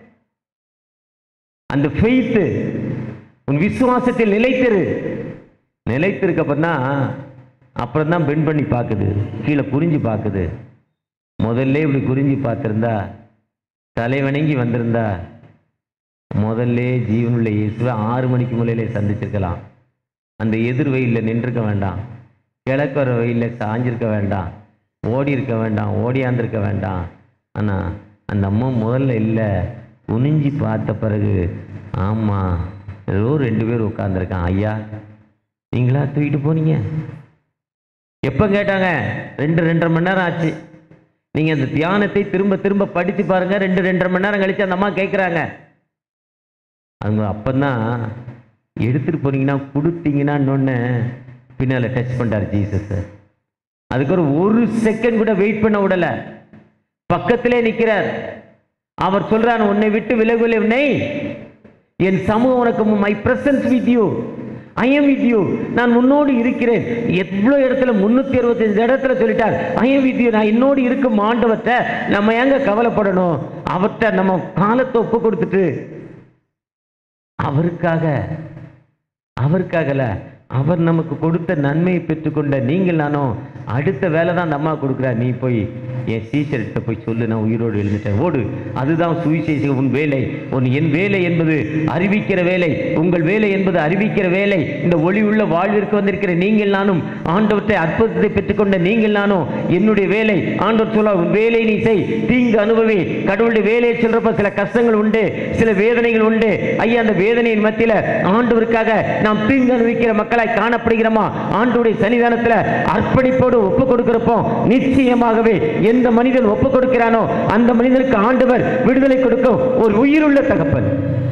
[SPEAKER 1] அந்த ஃபெய்த்து உன் விசுவாசத்தில் நிலைத்திரு நிலைத்திருக்கப்பன்னா அப்புறம் தான் பெண் பண்ணி பார்க்குது கீழே புரிஞ்சு பார்க்குது முதல்ல இப்படி குறிஞ்சி பார்த்திருந்தா தலை வணங்கி வந்திருந்தா முதல்ல ஜீவனுள்ள இயேசுவை ஆறு மணிக்கு முறையிலே சந்திச்சிருக்கலாம் அந்த எதிர் வெயிலில் நின்றுக்க வேண்டாம் கிழக்கு வர வெயிலில் சாஞ்சிருக்க வேண்டாம் ஓடி இருக்க வேண்டாம் ஓடியாந்திருக்க வேண்டாம் ஆனால் அந்த அம்மா முதல்ல இல்லை குனிஞ்சி பார்த்த பிறகு ஆமாம் ஏதோ ரெண்டு பேர் உட்காந்துருக்கான் ஐயா நீங்களா தூக்கிட்டு போனீங்க எப்போ கேட்டாங்க ரெண்டு ரெண்டரை மணி நேரம் ஆச்சு நீங்கள் அந்த தியானத்தை திரும்ப திரும்ப படித்து பாருங்க ரெண்டு ரெண்டரை மணி நேரம் கழிச்சு அந்த அம்மா கேட்குறாங்க அவங்க அப்பந்தான் எடுத்துட்டு போனீங்கன்னா கொடுத்தீங்கன்னா இன்னொன்று பின்னால் டச் பண்ணிட்டார் ஜீசஸ் அதுக்கப்புறம் ஒரு செகண்ட் கூட வெயிட் பண்ண விடல பக்கத்திலே நிற்கிறார் அவர் சொல்றார் உன்னை விட்டு விலகுவில்லை என் சமூகம் உனக்கு my presence with you I am with you நான் உன்னோடு இருக்கிறேன் எவ்வளோ இடத்துல முன்னூத்தி அறுபத்தஞ்சு இடத்துல சொல்லிட்டார் ஐ எம் வித் யூ நான் என்னோடு இருக்கும் ஆண்டவர்கிட்ட நம்ம எங்க கவலைப்படணும் அவர்கிட்ட நம்ம காலத்தை ஒப்பு கொடுத்துட்டு அவருக்காக அவருக்காகல அவர் நமக்கு கொடுத்த நன்மையை பெற்றுக்கொண்ட நீங்கள் நானும் அடுத்த வேலை தான் அந்த அம்மா கொடுக்குறா நீ போய் என் சீசர்கிட்ட போய் சொல்லு நான் உயிரோடு எழுந்துட்டேன் ஓடு அதுதான் சுவிசேஷம் உன் வேலை உன் என் வேலை என்பது அறிவிக்கிற வேலை உங்கள் வேலை என்பது அறிவிக்கிற வேலை இந்த ஒளி உள்ள வாழ்விற்கு வந்திருக்கிற நீங்கள் நானும் ஆண்டவற்றை அற்புதத்தை பெற்றுக்கொண்ட நீங்கள் நானும் என்னுடைய வேலை ஆண்டவர் சொல்ல உன் வேலை நீ செய் தீங்கு அனுபவி கடவுளுடைய வேலையை சொல்றப்ப சில கஷ்டங்கள் உண்டு சில வேதனைகள் உண்டு ஐயா அந்த வேதனையின் மத்தியில ஆண்டவருக்காக நாம் தீங்கு அனுபவிக்கிற மக்களாய் காணப்படுகிறோமா ஆண்டவருடைய சன்னிதானத்துல அர்ப்பணிப்போடு ஒப்பு கொடுக்கிறப்போ நிச்சயமாகவே எந்த மனிதன் ஒப்பு கொடுக்கிறானோ அந்த மனிதனுக்கு ஆண்டவர் விடுதலை கொடுக்கும் ஒரு உயிருள்ள தகப்பன்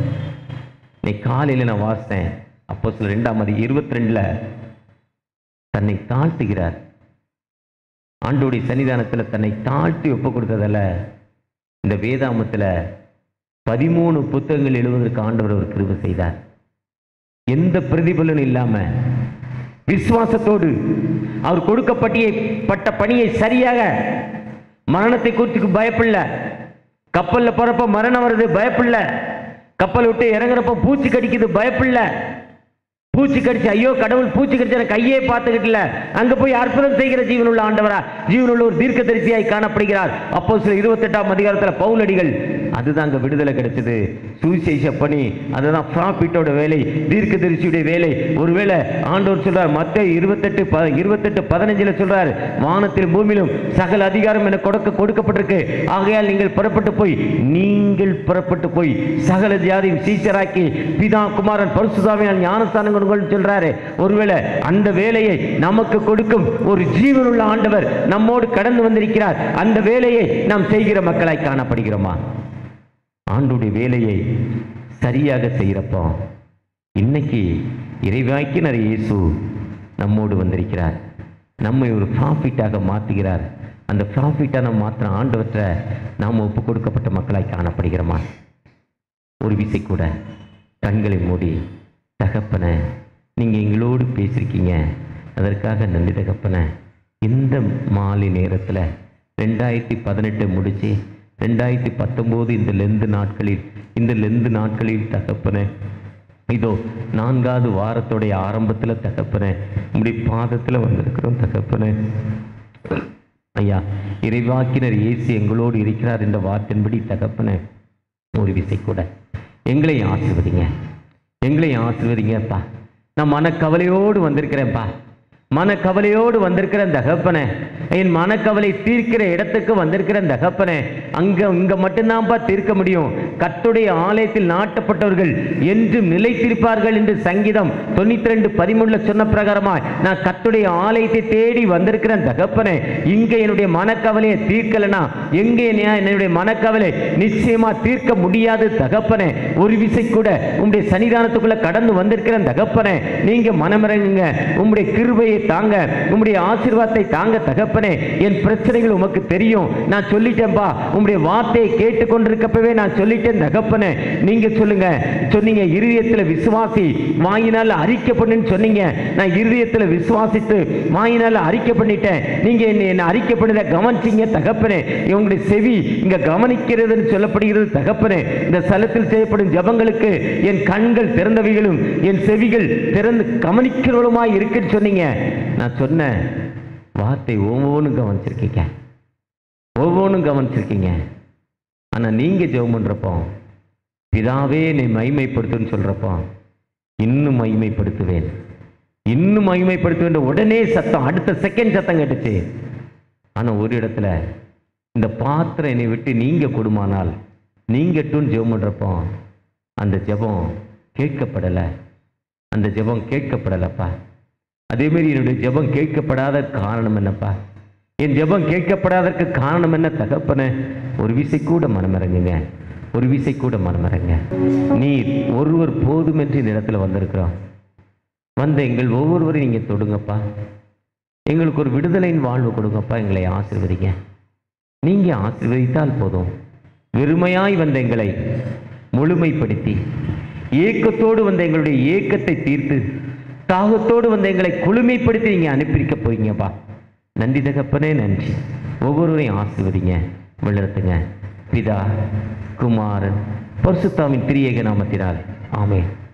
[SPEAKER 1] நீ காலையில நான் வாசித்தேன் அப்போ சில ரெண்டாம் மதி இருபத்தி ரெண்டுல தன்னை தாழ்த்துகிறார் ஆண்டோடைய சன்னிதானத்துல தன்னை தாழ்த்தி ஒப்பு கொடுத்ததால இந்த வேதாமத்துல பதிமூணு புத்தகங்கள் எழுதுவதற்கு ஆண்டவர் ஒரு கிருபை செய்தார் எந்த பிரதிபலனும் இல்லாம விசுவாசத்தோடு அவர் கொடுக்கப்பட்டிய பட்ட பணியை சரியாக மரணத்தை குறித்துக்கு பயப்படல கப்பல்ல போறப்ப மரணம் வருது பயப்படல கப்பல் விட்டு இறங்குறப்ப பூச்சி கடிக்குது பயப்படல பூச்சி கடிச்சு ஐயோ கடவுள் பூச்சி கடிச்சு எனக்கு கையே பார்த்துக்கிட்டல அங்க போய் அற்புதம் செய்கிற ஜீவனுள்ள ஆண்டவரா ஜீவனுள்ள ஒரு தீர்க்க தரிசியாய் காணப்படுகிறார் அப்போ சில இருபத்தெட்டாம் அதிகாரத்துல பவுலடிகள் அதுதான் அங்க விடுதலை கிடைச்சது சுவிசேஷ பணி அதுதான் ப்ராஃபிட்டோட வேலை தீர்க்கதரிசியுடைய வேலை ஒருவேளை ஆண்டவர் சொல்றார் மத்த இருபத்தெட்டு ப இருபத்தெட்டு பதினஞ்சுல சொல்றார் வானத்தில் பூமியிலும் சகல அதிகாரம் என கொடுக்க கொடுக்கப்பட்டிருக்கு ஆகையால் நீங்கள் புறப்பட்டு போய் நீங்கள் புறப்பட்டு போய் சகல ஜாதியும் சீச்சராக்கி பிதா குமாரன் பரிசுதாவினால் ஞானஸ்தானம் கொடுங்கள்னு சொல்றாரு ஒருவேளை அந்த வேலையை நமக்கு கொடுக்கும் ஒரு ஜீவனுள்ள ஆண்டவர் நம்மோடு கடந்து வந்திருக்கிறார் அந்த வேலையை நாம் செய்கிற மக்களாய் காணப்படுகிறோமா ஆண்டுடைய வேலையை சரியாக செய்கிறப்போ இன்னைக்கு இறைவாக்கினர் இயேசு நம்மோடு வந்திருக்கிறார் நம்மை ஒரு ப்ராஃபிட்டாக மாற்றுகிறார் அந்த ப்ராஃபிட்டான மாத்திர ஆண்டவற்றை நாம் ஒப்பு கொடுக்கப்பட்ட மக்களாய் காணப்படுகிறோமா ஒரு விசை கூட கண்களை மூடி தகப்பனை நீங்கள் எங்களோடு பேசியிருக்கீங்க அதற்காக நன்றி தகப்பனை இந்த மாலை நேரத்தில் ரெண்டாயிரத்தி பதினெட்டு முடிச்சு ரெண்டாயிரத்தி பத்தொம்போது இந்த லெந்து நாட்களில் இந்த லெந்து நாட்களில் தகப்பனை இதோ நான்காவது வாரத்துடைய ஆரம்பத்தில் தகப்பனை உங்களுடைய பாதத்தில் வந்திருக்கிறோம் தகப்பனை ஐயா இறைவாக்கினர் இயேசு எங்களோடு இருக்கிறார் என்ற வார்த்தையின்படி தகப்பனை ஒரு விசை கூட எங்களை ஆசிர்வதிங்க எங்களை ஆசிர்வதிங்கப்பா நான் மனக்கவலையோடு வந்திருக்கிறேன்ப்பா மனக்கவலையோடு வந்திருக்கிற தகப்பனே என் மனக்கவலை தீர்க்கிற இடத்துக்கு வந்திருக்கிற தகப்பனே அங்க இங்க மட்டும்தான்ப்பா தீர்க்க முடியும் கத்துடைய ஆலயத்தில் நாட்டப்பட்டவர்கள் என்றும் நிலைத்திருப்பார்கள் என்று சங்கீதம் தொண்ணூத்தி ரெண்டு பதிமூணுல சொன்ன பிரகாரமாய் நான் கத்துடைய ஆலயத்தை தேடி வந்திருக்கிறேன் தகப்பனே இங்க என்னுடைய மனக்கவலையை தீர்க்கலனா எங்க என்னைய- என்னுடைய மனக்கவலை நிச்சயமா தீர்க்க முடியாது தகப்பனே ஒரு விசை கூட உங்களுடைய சன்னிதானத்துக்குள்ள கடந்து வந்திருக்கிறேன் தகப்பனே நீங்க மனமிறங்குங்க உங்களுடைய கிருபையை தாங்க உங்களுடைய ஆசீர்வாதத்தை தாங்க தகப்பனே என் பிரச்சனைகள் உமக்கு தெரியும் நான் சொல்லிட்டேன்பா உங்களுடைய வார்த்தையை கேட்டுக்கொண்டிருக்கப்பவே நான் சொல்லிட்டேன் தகப்பனே நீங்க சொல்லுங்க சொன்னீங்க இருதயத்துல விசுவாசி வாயினால அறிக்கை பண்ணுன்னு சொன்னீங்க நான் இருதயத்துல விசுவாசித்து வாயினால அறிக்கை பண்ணிட்டேன் நீங்க என்ன என்ன அறிக்கை பண்ணதை கவனிச்சீங்க தகப்பனே உங்களுடைய செவி இங்க கவனிக்கிறதுன்னு சொல்லப்படுகிறது தகப்பனே இந்த ஸ்தலத்தில் செய்யப்படும் ஜபங்களுக்கு என் கண்கள் திறந்தவைகளும் என் செவிகள் திறந்து கவனிக்கிறவளுமாய் இருக்குன்னு சொன்னீங்க நான் சொன்ன வார்த்தை ஒவ்வொன்றும் கவனிச்சிருக்கீங்க ஒவ்வொன்றும் கவனிச்சிருக்கீங்க ஆனா நீங்க ஜெபம் பண்றப்போ பிதாவே என்னை மகிமைப்படுத்துன்னு சொல்றப்போ இன்னும் மகிமைப்படுத்துவேன் இன்னும் மகிமைப்படுத்துவேன் உடனே சத்தம் அடுத்த செகண்ட் சத்தம் கேட்டுச்சு ஆனா ஒரு இடத்துல இந்த பாத்திரம் என்னை விட்டு நீங்க கொடுமானால் நீங்க டூன்னு ஜெபம் பண்றப்போ அந்த ஜெபம் கேட்கப்படலை அந்த ஜெபம் கேட்கப்படலப்பா அதே மாதிரி என்னுடைய ஜெபம் கேட்கப்படாத காரணம் என்னப்பா என் ஜெபம் கேட்கப்படாதற்கு காரணம் என்ன தகப்பனே ஒரு விசை கூட மனமிறங்குங்க ஒரு விசை கூட மனமிறங்க நீர் ஒருவர் போதும் என்று இந்த இடத்துல வந்திருக்கிறோம் வந்த எங்கள் ஒவ்வொருவரையும் நீங்க தொடுங்கப்பா எங்களுக்கு ஒரு விடுதலையின் வாழ்வு கொடுங்கப்பா எங்களை ஆசீர்வதிங்க நீங்க ஆசீர்வதித்தால் போதும் வெறுமையாய் வந்த எங்களை முழுமைப்படுத்தி ஏக்கத்தோடு வந்த எங்களுடைய ஏக்கத்தை தீர்த்து தாகத்தோடு வந்த எங்களை குளுமைப்படுத்தி நீங்க அனுப்பியிருக்க போறீங்கப்பா நன்றி தகப்பனே நன்றி ஒவ்வொருவரையும் ஆசீர்வதிங்க வழிநடத்துங்க பிதா குமாரன் பரிசுத்தாவின் திரியேக நாமத்தினால் ஆமென்